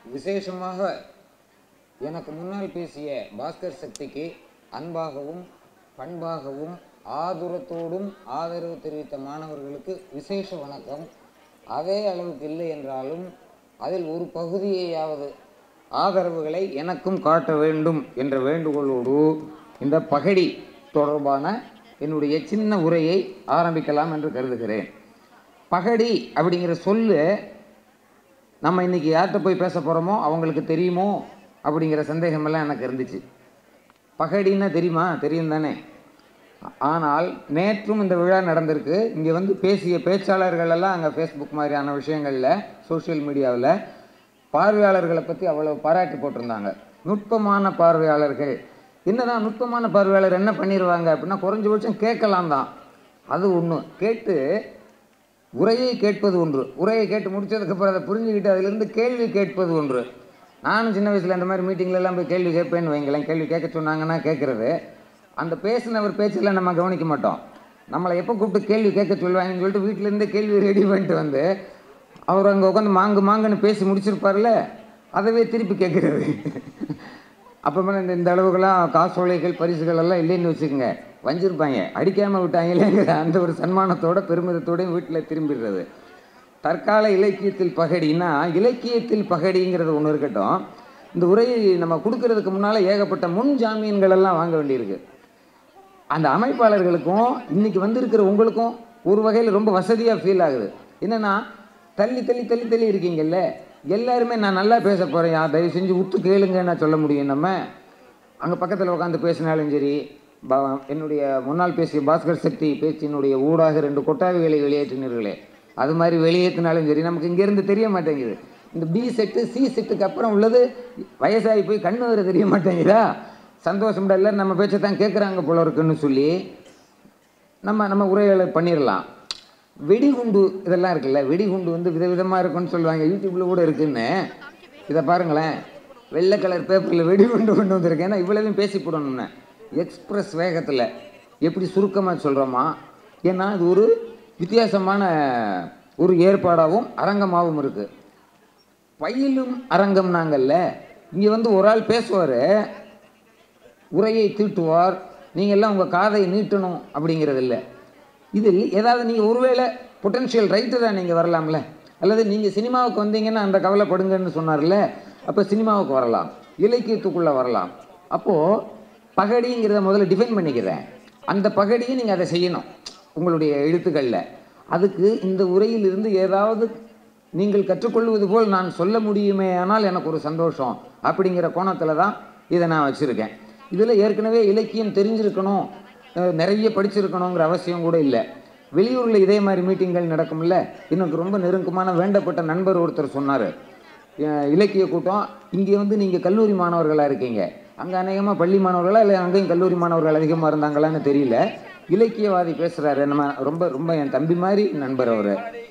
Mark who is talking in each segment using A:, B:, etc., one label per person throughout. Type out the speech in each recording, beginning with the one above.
A: விசேஷமாக எனக்கு முன்னால் பேசிய பாஸ்கர் சக்திக்கு அன்பாகவும் பண்பாகவும் ஆதுரத்தோடும் ஆதரவு தெரிவித்த மாணவர்களுக்கு விசேஷ வணக்கம் அதே அளவுக்கு இல்லை என்றாலும் அதில் ஒரு பகுதியையாவது ஆதரவுகளை எனக்கும் காட்ட வேண்டும் என்ற வேண்டுகோளோடு இந்த பகடி தொடர்பான என்னுடைய சின்ன உரையை ஆரம்பிக்கலாம் என்று கருதுகிறேன் பகடி அப்படிங்கிற சொல்லு நம்ம இன்னைக்கு யார்கிட்ட போய் பேச போகிறோமோ அவங்களுக்கு தெரியுமோ அப்படிங்கிற சந்தேகமெல்லாம் எனக்கு இருந்துச்சு பகடின்னா தெரியுமா தெரியும் தானே ஆனால் நேற்றும் இந்த விழா நடந்திருக்கு இங்கே வந்து பேசிய பேச்சாளர்கள் எல்லாம் அங்கே ஃபேஸ்புக் மாதிரியான விஷயங்களில் சோஷியல் மீடியாவில் பார்வையாளர்களை பற்றி அவ்வளோ பாராட்டி போட்டிருந்தாங்க நுட்பமான பார்வையாளர்கள் என்னதான் நுட்பமான பார்வையாளர் என்ன பண்ணிடுவாங்க அப்படின்னா குறைஞ்சபட்சம் கேட்கலாம் தான் அது ஒன்று கேட்டு உரையை கேட்பது ஒன்று உரையை கேட்டு முடிச்சதுக்கப்புறம் அதை புரிஞ்சுக்கிட்டு அதிலிருந்து கேள்வி கேட்பது ஒன்று நானும் சின்ன வயசில் இந்த மாதிரி மீட்டிங்ல எல்லாம் போய் கேள்வி கேட்பேன்னு வைங்களேன் கேள்வி கேட்க சொன்னாங்கன்னா கேட்குறது அந்த பேசினவர் பேச்செல்லாம் நம்ம கவனிக்க மாட்டோம் நம்மளை எப்போ கூப்பிட்டு கேள்வி கேட்க சொல்லுவாங்கன்னு சொல்லிட்டு வீட்டிலேருந்து கேள்வி ரெடி பண்ணிட்டு வந்து அவர் அங்கே உட்காந்து மாங்கு மாங்குன்னு பேசி முடிச்சிருப்பார்ல அதவே திருப்பி கேட்குறது அப்புறமா இந்த இந்த அளவுக்கெல்லாம் காசோலைகள் பரிசுகள் எல்லாம் இல்லைன்னு வச்சுக்கோங்க வஞ்சிருப்பாங்க அடிக்காமல் விட்டாங்களேங்கிற அந்த ஒரு சன்மானத்தோட பெருமிதத்தோடையும் வீட்டில் திரும்பிடுறது தற்கால இலக்கியத்தில் பகடின்னா இலக்கியத்தில் பகடிங்கிறது ஒன்று இருக்கட்டும் இந்த உரையை நம்ம கொடுக்கறதுக்கு முன்னால் ஏகப்பட்ட முன் ஜாமீன்கள் எல்லாம் வாங்க வேண்டியிருக்கு அந்த அமைப்பாளர்களுக்கும் இன்னைக்கு வந்திருக்கிற உங்களுக்கும் ஒரு வகையில் ரொம்ப வசதியாக ஃபீல் ஆகுது என்னன்னா தள்ளி தள்ளி தள்ளி தள்ளி இருக்கீங்கல்ல எல்லாருமே நான் நல்லா பேச போகிறேன் யா தயவு செஞ்சு உத்து கேளுங்க நான் சொல்ல முடியும் நம்ம அங்கே பக்கத்தில் உட்காந்து பேசினாலும் சரி பா என்னுடைய முன்னால் பேசிய பாஸ்கர் சக்தி பேச்சினுடைய ஊடாக ரெண்டு கொட்டாவிகளை வெளியேற்றினீர்களே அது மாதிரி வெளியேற்றினாலும் சரி நமக்கு இங்கேருந்து தெரிய மாட்டேங்குது இந்த பி செட்டு சி செட்டுக்கு அப்புறம் உள்ளது வயசாகி போய் கண்ணு வர தெரிய மாட்டேங்குதா சந்தோஷம் எல்லாரும் நம்ம பேச்சை தான் கேட்குறாங்க போல இருக்குன்னு சொல்லி நம்ம நம்ம உரையாடலை பண்ணிடலாம் வெடிகுண்டு இதெல்லாம் இருக்குல்ல வெடிகுண்டு வந்து விதவிதமாக இருக்குன்னு சொல்லுவாங்க யூடியூப்பில் கூட இருக்குன்னு இதை பாருங்களேன் வெள்ளை கலர் பேப்பரில் வெடிகுண்டு கொண்டு வந்திருக்கேன் ஏன்னா இவ்வளவையும் பேசி போடணும்னு எக்ஸ்பிரஸ் வேகத்தில் எப்படி சுருக்கமாக சொல்கிறோமா ஏன்னா இது ஒரு வித்தியாசமான ஒரு ஏற்பாடாகவும் அரங்கமாகவும் இருக்குது பயிலும் அரங்கம் நாங்கள்ல இங்கே வந்து ஒரு ஆள் பேசுவார் உரையை தீட்டுவார் நீங்கள் எல்லாம் உங்கள் காதை நீட்டணும் அப்படிங்கிறது இல்லை இதில் ஏதாவது நீங்கள் ஒருவேளை பொட்டன்ஷியல் ரைட்டராக நீங்கள் வரலாம்ல அல்லது நீங்கள் சினிமாவுக்கு வந்தீங்கன்னா அந்த கவலைப்படுங்கன்னு சொன்னார்ல அப்போ சினிமாவுக்கு வரலாம் இலக்கியத்துக்குள்ளே வரலாம் அப்போது பகடிங்கிறத முதல்ல டிஃபைன் பண்ணிக்கிறேன் அந்த பகடியை நீங்கள் அதை செய்யணும் உங்களுடைய எழுத்துக்களில் அதுக்கு இந்த உரையிலிருந்து ஏதாவது நீங்கள் கற்றுக்கொள்வது போல் நான் சொல்ல முடியுமே ஆனால் எனக்கு ஒரு சந்தோஷம் அப்படிங்கிற கோணத்தில் தான் இதை நான் வச்சுருக்கேன் இதில் ஏற்கனவே இலக்கியம் தெரிஞ்சிருக்கணும் அஹ் நிறைய படிச்சிருக்கணுங்கிற அவசியம் கூட இல்லை வெளியூரில் இதே மாதிரி மீட்டிங்கள் நடக்கும்ல எனக்கு ரொம்ப நெருக்கமான வேண்டப்பட்ட நண்பர் ஒருத்தர் சொன்னார் இலக்கிய கூட்டம் இங்கே வந்து நீங்கள் கல்லூரி மாணவர்களாக இருக்கீங்க அங்கே அநேகமாக பள்ளி மாணவர்களா இல்லை அங்கேயும் கல்லூரி மாணவர்கள் அதிகமாக இருந்தாங்களான்னு தெரியல இலக்கியவாதி பேசுகிறாரு நம்ம ரொம்ப ரொம்ப என் தம்பி மாதிரி நண்பர் அவர்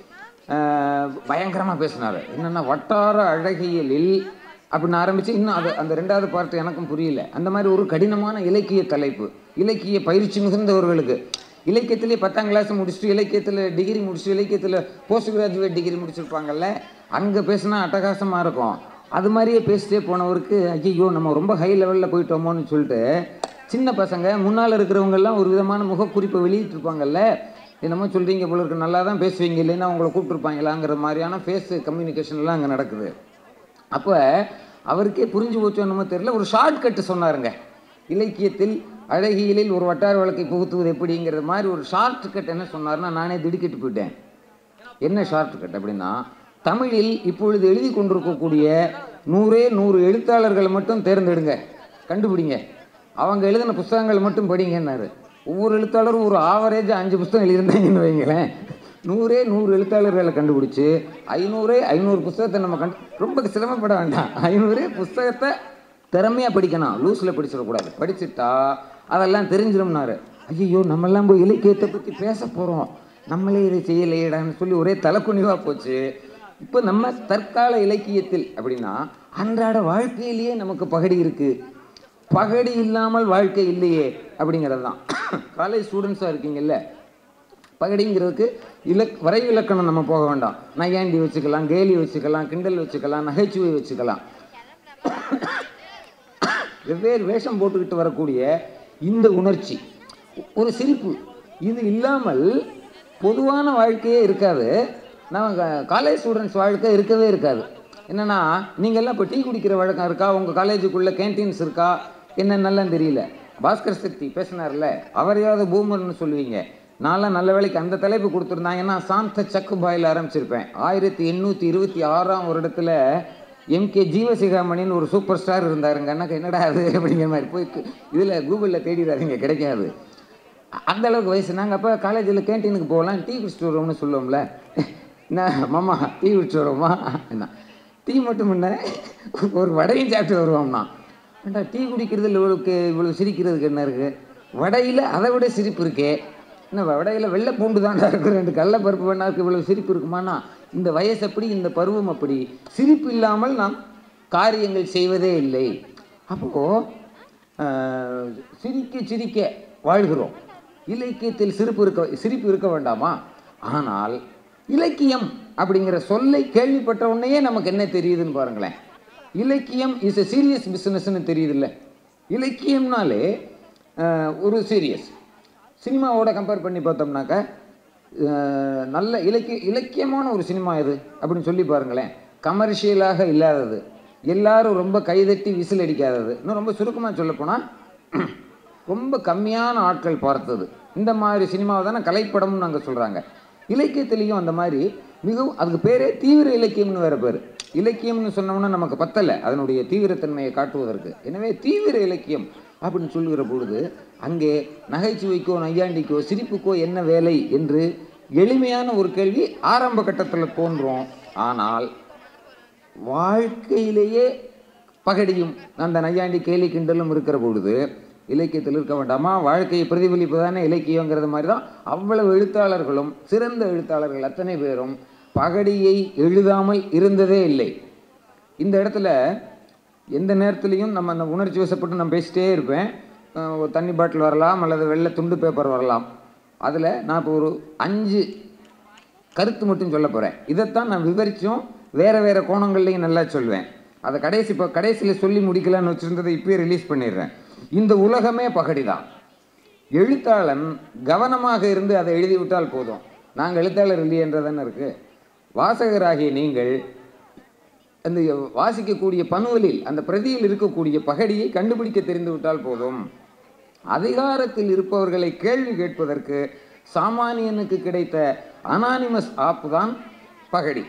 A: பயங்கரமாக பேசினார் என்னென்னா வட்டார அழகியலில் அப்படின்னு ஆரம்பித்து இன்னும் அது அந்த ரெண்டாவது பார்ட் எனக்கும் புரியல அந்த மாதிரி ஒரு கடினமான இலக்கிய தலைப்பு இலக்கிய பயிற்சி மிகுந்தவர்களுக்கு இலக்கியத்திலே பத்தாம் கிளாஸ் முடிச்சுட்டு இலக்கியத்தில் டிகிரி முடிச்சுட்டு இலக்கியத்தில் போஸ்ட் கிராஜுவேட் டிகிரி முடிச்சிருப்பாங்கல்ல அங்கே பேசினா அட்டகாசமாக இருக்கும் அது மாதிரியே பேசிட்டே போனவருக்கு ஐயோ நம்ம ரொம்ப ஹை லெவலில் போயிட்டோமோன்னு சொல்லிட்டு சின்ன பசங்க முன்னால் இருக்கிறவங்கெல்லாம் ஒரு விதமான முகக்குறிப்பை வெளியிட்டிருப்பாங்கல்ல என்னமோ சொல்கிறீங்க போல இருக்கு நல்லா தான் பேசுவீங்க இல்லைன்னா உங்களை கூப்பிட்டுருப்பாங்களாங்கிற மாதிரியான ஃபேஸ் கம்யூனிகேஷன்லாம் அங்கே நடக்குது அப்போ அவருக்கே புரிஞ்சு போச்சோ என்னமோ தெரியல ஒரு ஷார்ட் கட்டு சொன்னாருங்க இலக்கியத்தில் அழகியலில் ஒரு வட்டார வழக்கை புகுத்துவது எப்படிங்கிறது மாதிரி ஒரு ஷார்ட் கட் என்ன சொன்னார்னா நானே திடுக்கிட்டு போயிட்டேன் என்ன ஷார்ட் கட் அப்படின்னா தமிழில் இப்பொழுது எழுதி கொண்டிருக்கக்கூடிய நூறே நூறு எழுத்தாளர்களை மட்டும் தேர்ந்தெடுங்க கண்டுபிடிங்க அவங்க எழுதின புஸ்தகங்கள் மட்டும் படிங்கன்னாரு ஒவ்வொரு எழுத்தாளரும் ஒரு ஆவரேஜ் அஞ்சு புஸ்தகம் எழுதியிருந்தாங்கன்னு வைங்களேன் நூறே நூறு எழுத்தாளர்களை கண்டுபிடிச்சு ஐநூறே ஐநூறு புஸ்தகத்தை நம்ம கண்டு ரொம்ப சிரமப்பட வேண்டாம் ஐநூறே புஸ்தகத்தை திறமையாக படிக்கணும் லூஸில் படிச்சிடக்கூடாது படிச்சுட்டா அதெல்லாம் தெரிஞ்சிடும்னாரு ஐயோ நம்மெல்லாம் போய் இலக்கியத்தை பற்றி பேச போகிறோம் நம்மளே இதை செய்யலையடான்னு சொல்லி ஒரே தலைக்குனிவாக போச்சு இப்போ நம்ம தற்கால இலக்கியத்தில் அப்படின்னா அன்றாட வாழ்க்கையிலேயே நமக்கு பகடி இருக்குது பகடி இல்லாமல் வாழ்க்கை இல்லையே அப்படிங்கிறது தான் காலேஜ் ஸ்டூடெண்ட்ஸாக இருக்கீங்கல்ல பகடிங்கிறதுக்கு இலக் வரைவு இலக்கணம் நம்ம போக வேண்டாம் நையாண்டி வச்சுக்கலாம் கேலி வச்சுக்கலாம் கிண்டல் வச்சுக்கலாம் நகைச்சுவை வச்சுக்கலாம் வெவ்வேறு வேஷம் போட்டுக்கிட்டு வரக்கூடிய இந்த உணர்ச்சி ஒரு சிரிப்பு இது இல்லாமல் பொதுவான வாழ்க்கையே இருக்காது நம்ம காலேஜ் ஸ்டூடெண்ட்ஸ் வாழ்க்கை இருக்கவே இருக்காது என்னன்னா நீங்கள்லாம் இப்போ டீ குடிக்கிற வழக்கம் இருக்கா உங்கள் காலேஜுக்குள்ளே கேன்டீன்ஸ் இருக்கா என்னென்னலாம் தெரியல பாஸ்கர் சக்தி பேசினார்ல அவரையாவது பூமர்னு சொல்லுவீங்க நான்லாம் நல்ல வேலைக்கு அந்த தலைப்பு கொடுத்துருந்தாங்கன்னா சாந்த சக்கு பாயில் ஆரம்பிச்சிருப்பேன் ஆயிரத்தி எண்ணூற்றி இருபத்தி ஆறாம் வருடத்தில் எம்கே ஜீவசிகாமணின்னு ஒரு சூப்பர் ஸ்டார் இருந்தாருங்க எனக்கு என்னடா அது அப்படிங்கிற மாதிரி போய் இதில் கூகுளில் தேடிடாதீங்க கிடைக்காது அந்த அளவுக்கு வயசு நாங்கள் அப்போ காலேஜில் கேன்டீனுக்கு போகலாம் டீ குடிச்சிட்டு வருவோம்னு சொல்லுவோம்ல என்ன மாமா டீ குடிச்சிட்டு வருவோமா என்ன டீ மட்டும் என்ன ஒரு வடையும் சாப்பிட்டு வருவோம்னா ஏண்டா டீ குடிக்கிறதுல இவ்வளோக்கு இவ்வளோ சிரிக்கிறதுக்கு என்ன இருக்குது வடையில் அதை விட சிரிப்பு இருக்கே என்ன வடையில் வெள்ளை பூண்டு தான்டா இருக்கு ரெண்டு கடல பருப்பு வேணாருக்கு இவ்வளோ சிரிப்பு இருக்குமானா இந்த வயசு அப்படி இந்த பருவம் அப்படி சிரிப்பு இல்லாமல் நாம் காரியங்கள் செய்வதே இல்லை அப்போது சிரிக்க சிரிக்க வாழ்கிறோம் இலக்கியத்தில் சிரிப்பு இருக்க சிரிப்பு இருக்க வேண்டாமா ஆனால் இலக்கியம் அப்படிங்கிற சொல்லை கேள்விப்பட்ட உடனேயே நமக்கு என்ன தெரியுதுன்னு பாருங்களேன் இலக்கியம் இஸ் எ சீரியஸ் பிஸ்னஸ்ன்னு தெரியுதுல்ல இலக்கியம்னாலே அஹ், ஒரு சீரியஸ் சினிமாவோட கம்பேர் பண்ணி பார்த்தோம்னாக்க அஹ், நல்ல இலக்கிய இலக்கியமான ஒரு சினிமா இது அப்படின்னு சொல்லி பாருங்களேன் கமர்ஷியலாக இல்லாதது எல்லாரும் ரொம்ப கைதட்டி விசில் அடிக்காதது இன்னும் ரொம்ப சுருக்கமாக சொல்லப்போனால் ரொம்ப கம்மியான ஆட்கள் பார்த்தது இந்த மாதிரி சினிமாவை தானே கலைப்படம்னு நாங்கள் சொல்கிறாங்க இலக்கியத்திலையும் அந்த மாதிரி மிகவும் அதுக்கு பேரே தீவிர இலக்கியம்னு வேறு பேர் இலக்கியம்னு சொன்னோம்னா நமக்கு பத்தலை அதனுடைய தீவிரத்தன்மையை காட்டுவதற்கு எனவே தீவிர இலக்கியம் அப்படின்னு சொல்லுகிற பொழுது அங்கே நகைச்சுவைக்கோ நையாண்டிக்கோ சிரிப்புக்கோ என்ன வேலை என்று எளிமையான ஒரு கேள்வி ஆரம்ப கட்டத்தில் தோன்றும் ஆனால் வாழ்க்கையிலேயே பகடியும் அந்த நையாண்டி கேலி கிண்டலும் இருக்கிற பொழுது இலக்கியத்தில் இருக்க வேண்டாமா வாழ்க்கையை பிரதிபலிப்பு தானே இலக்கியங்கிறது மாதிரி தான் அவ்வளவு எழுத்தாளர்களும் சிறந்த எழுத்தாளர்கள் அத்தனை பேரும் பகடியை எழுதாமல் இருந்ததே இல்லை இந்த இடத்துல எந்த நேரத்துலையும் நம்ம அந்த உணர்ச்சி வசப்பட்டு நான் பேசிட்டே இருப்பேன் அஹ் ஒரு தண்ணி பாட்டில் வரலாம் அல்லது வெள்ளை துண்டு பேப்பர் வரலாம் அதில் நான் இப்போ ஒரு அஞ்சு கருத்து மட்டும் சொல்ல போகிறேன் இதைத்தான் நான் விவரிச்சும் வேறு வேறு கோணங்கள்லையும் நல்லா சொல்வேன் அதை கடைசி இப்போ கடைசியில் சொல்லி முடிக்கலான்னு வச்சுருந்ததை இப்பயே ரிலீஸ் பண்ணிடுறேன் இந்த உலகமே பகடி தான் எழுத்தாளன் கவனமாக இருந்து அதை எழுதிவிட்டால் போதும் நாங்கள் எழுத்தாளர் இல்லையன்றதானே இருக்குது வாசகராகிய நீங்கள் அந்த வாசிக்கக்கூடிய பனுவலில் அந்த பிரதியில் இருக்கக்கூடிய பகடியை கண்டுபிடிக்க தெரிந்து விட்டால் போதும் அதிகாரத்தில் இருப்பவர்களை கேள்வி கேட்பதற்கு சாமானியனுக்கு கிடைத்த அனானிமஸ் ஆப் தான் பகடி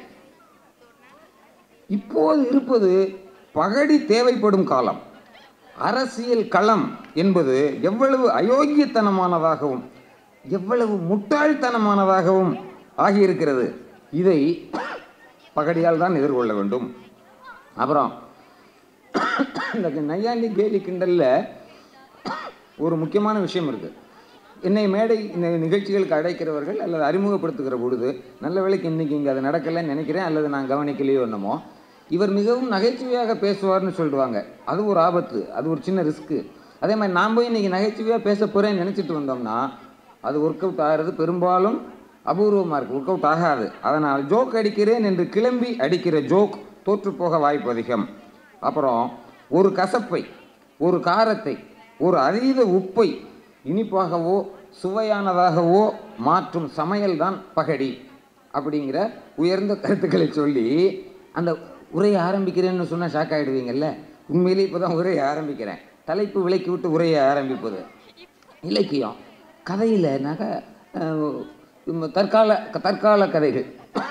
A: இப்போது இருப்பது பகடி தேவைப்படும் காலம் அரசியல் களம் என்பது எவ்வளவு அயோக்கியத்தனமானதாகவும் எவ்வளவு முட்டாள்தனமானதாகவும் ஆகியிருக்கிறது இதை பகடியால் தான் எதிர்கொள்ள வேண்டும் அப்புறம் இந்த நையாண்டி கேலி கிண்டலில் ஒரு முக்கியமான விஷயம் இருக்குது என்னை மேடை இந்த நிகழ்ச்சிகளுக்கு அழைக்கிறவர்கள் அல்லது அறிமுகப்படுத்துகிற பொழுது நல்ல வேளைக்கு இன்றைக்கி இங்கே அது நடக்கலைன்னு நினைக்கிறேன் அல்லது நான் கவனிக்கலையோ என்னமோ இவர் மிகவும் நகைச்சுவையாக பேசுவார்னு சொல்லிடுவாங்க அது ஒரு ஆபத்து அது ஒரு சின்ன ரிஸ்க்கு அதே மாதிரி நான் போய் இன்றைக்கி நகைச்சுவையாக பேச போகிறேன்னு நினச்சிட்டு வந்தோம்னா அது ஒர்க் அவுட் ஆகிறது பெரும்பாலும் அபூர்வமாக இருக்குது ஒர்க் அவுட் ஆகாது அதனால் ஜோக் அடிக்கிறேன் என்று கிளம்பி அடிக்கிற ஜோக் தோற்றுப்போக வாய்ப்பு அதிகம் அப்புறம் ஒரு கசப்பை ஒரு காரத்தை ஒரு அதீத உப்பை இனிப்பாகவோ சுவையானதாகவோ மாற்றும் சமையல்தான் பகடி அப்படிங்கிற உயர்ந்த கருத்துக்களை சொல்லி அந்த உரையை ஆரம்பிக்கிறேன்னு சொன்னால் ஷாக் ஆகிடுவீங்கல்ல உண்மையிலே இப்போ தான் உரையை ஆரம்பிக்கிறேன் தலைப்பு விலக்கி விட்டு உரையை ஆரம்பிப்பது இலக்கியம் கதையில் நக அஹ், உம், தற்கால தற்கால கதைகள்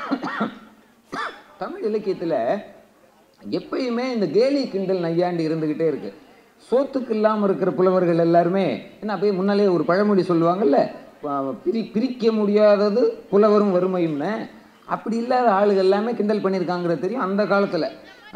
A: தமிழ் இலக்கியத்தில் எப்பயுமே இந்த கேலி கிண்டல் நையாண்டி இருந்துக்கிட்டே இருக்கு சோத்துக்கு இல்லாமல் இருக்கிற புலவர்கள் எல்லாருமே என்ன அப்படியே முன்னாலே ஒரு பழமொழி சொல்லுவாங்கல்ல ப- பிரி பிரிக்க முடியாதது புலவரும் வறுமையும்னு அப்படி இல்லாத ஆளுகள் எல்லாமே கிண்டல் பண்ணியிருக்காங்கிறது தெரியும் அந்த காலத்தில்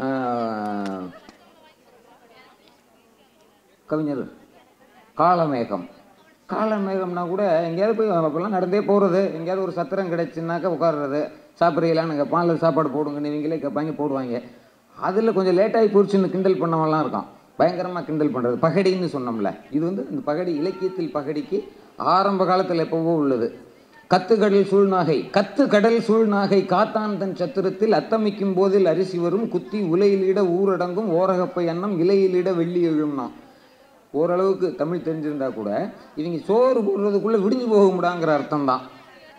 A: கவிஞர் காலமேகம் காலமேகம்னா கூட எங்கேயாவது போய் அப்போல்லாம் நடந்தே போகிறது எங்கேயாவது ஒரு சத்திரம் கிடைச்சுன்னாக்கா உட்கார்றது சாப்பிட்றீங்களான்னு கேட்பான் அல்லது சாப்பாடு போடுங்கன்னு இவங்களே கேட்பாங்க போடுவாங்க அதில் கொஞ்சம் லேட்டாகி போச்சுன்னு கிண்டல் பண்ணவெல்லாம் இருக்கான் பயங்கரமாக கிண்டல் பண்ணுறது பகடின்னு சொன்னோம்ல இது வந்து இந்த பகடி இலக்கியத்தில் பகடிக்கு ஆரம்ப காலத்தில் எப்போவோ உள்ளது கத்துக்கடல் சூழ்நாகை கத்து கடல் சூழ்நாகை காத்தான் தன் சத்திரத்தில் அத்தமிக்கும் போதில் அரிசி வரும் குத்தி உலையிலிட ஊரடங்கும் ஓரகப்பை அன்னம் இலையிலிட வெள்ளி எழும்னா ஓரளவுக்கு தமிழ் தெரிஞ்சிருந்தா கூட இவங்க சோறு போடுறதுக்குள்ளே விடிஞ்சு போக முடியாங்கிற அர்த்தம் தான்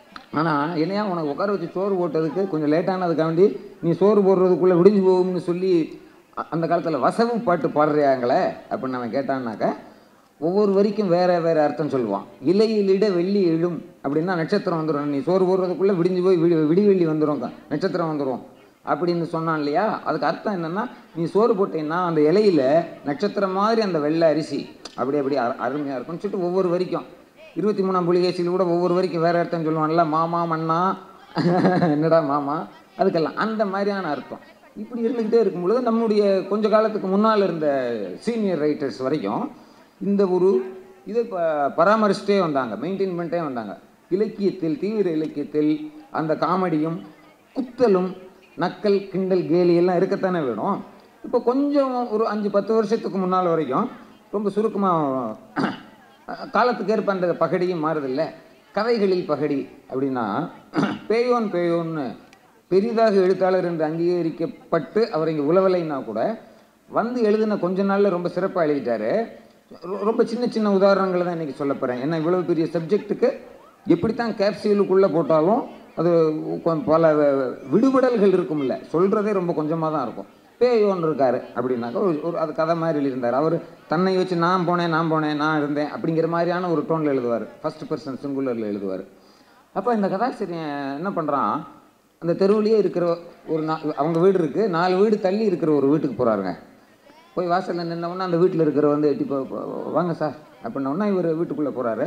A: ஆனால் என்னையா உனக்கு உட்கார வச்சு சோறு போட்டதுக்கு கொஞ்சம் லேட்டானதுக்காண்டி நீ சோறு போடுறதுக்குள்ளே விடிஞ்சு போகும்னு சொல்லி அ- அந்த காலத்தில் வசவு பாட்டு பாடுறியாங்களே அப்படின்னு அவன் கேட்டான்னாக்க ஒவ்வொரு வரிக்கும் வேற வேற அர்த்தம் சொல்லுவான் இலையிலிட வெள்ளி எழும் அப்படின்னா நட்சத்திரம் வந்துடும் நீ சோறு போடுறதுக்குள்ளே விடிஞ்சு போய் விடி விடிவெள்ளி வந்துடும் நட்சத்திரம் வந்துடும் அப்படின்னு சொன்னான் இல்லையா அதுக்கு அர்த்தம் என்னன்னா நீ சோறு போட்டீங்கன்னா அந்த இலையில நட்சத்திரம் மாதிரி அந்த வெள்ளை அரிசி அப்படி அப்படி அரு- அருமையா இருக்கும்னு சொல்லிட்டு ஒவ்வொரு வரிக்கும் இருபத்தி மூணாம் புலிகேசியில் கூட ஒவ்வொரு வரைக்கும் வேற அர்த்தம் சொல்லுவான்ல மாமா மண்ணா என்னடா மாமா அதுக்கெல்லாம் அந்த மாதிரியான அர்த்தம் இப்படி இருந்துக்கிட்டே இருக்கும் பொழுது நம்முடைய கொஞ்ச காலத்துக்கு முன்னால் இருந்த சீனியர் ரைட்டர்ஸ் வரைக்கும் இந்த ஒரு இதை ப பராமரிச்சுட்டே வந்தாங்க மெயின்டைன் பண்ணிட்டே வந்தாங்க இலக்கியத்தில் தீவிர இலக்கியத்தில் அந்த காமெடியும் குத்தலும் நக்கல் கிண்டல் கேலி எல்லாம் இருக்கத்தானே வேணும் இப்போ கொஞ்சம் ஒரு அஞ்சு பத்து வருஷத்துக்கு முன்னால் வரைக்கும் ரொம்ப சுருக்கமாக காலத்துக்கு ஏற்ப அந்த பகடியும் மாறுதில்ல கதைகளில் பகடி அப்படின்னா பேயோன் பேயோன்னு பெரிதாக எழுத்தாளர் என்று அங்கீகரிக்கப்பட்டு அவர் இங்கே உலவலைன்னா கூட வந்து எழுதின கொஞ்ச நாளில் ரொம்ப சிறப்பாக எழுதிட்டாரு ரொ- ரொம்ப சின்ன சின்ன உதாரணங்களை தான் இன்றைக்கி சொல்ல போகிறேன் ஏன்னா இவ்வளோ பெரிய சப்ஜெக்ட்டுக்கு எப்படித்தான் கேப்சியூலுக்குள்ளே போட்டாலும் அது கொ- பல வ- விடுபடல்கள் இருக்கும்ல சொல்கிறதே ரொம்ப கொஞ்சமாக தான் இருக்கும் பேயோன் இருக்காரு அப்படின்னாக்கா ஒரு ஒரு அது கதை மாதிரி எழுதியிருந்தார் அவர் தன்னை வச்சு நான் போனேன் நான் போனேன் நான் இருந்தேன் அப்படிங்கிற மாதிரியான ஒரு டோனில் எழுதுவார் ஃபர்ஸ்ட் பர்சன் சிங்குலரில் எழுதுவார் அப்போ இந்த கதாசிரியன் என்ன பண்ணுறான் அந்த தெருவுலேயே இருக்கிற ஒரு நா அவங்க வீடு இருக்குது நாலு வீடு தள்ளி இருக்கிற ஒரு வீட்டுக்கு போகிறாருங்க போய் வாசலில் நின்னவுடனே அந்த வீட்டில் இருக்கிற வந்து எட்டி போ- போ- வாங்க சார் அப்படின்னோடனே இவர் வீட்டுக்குள்ளே போகிறாரு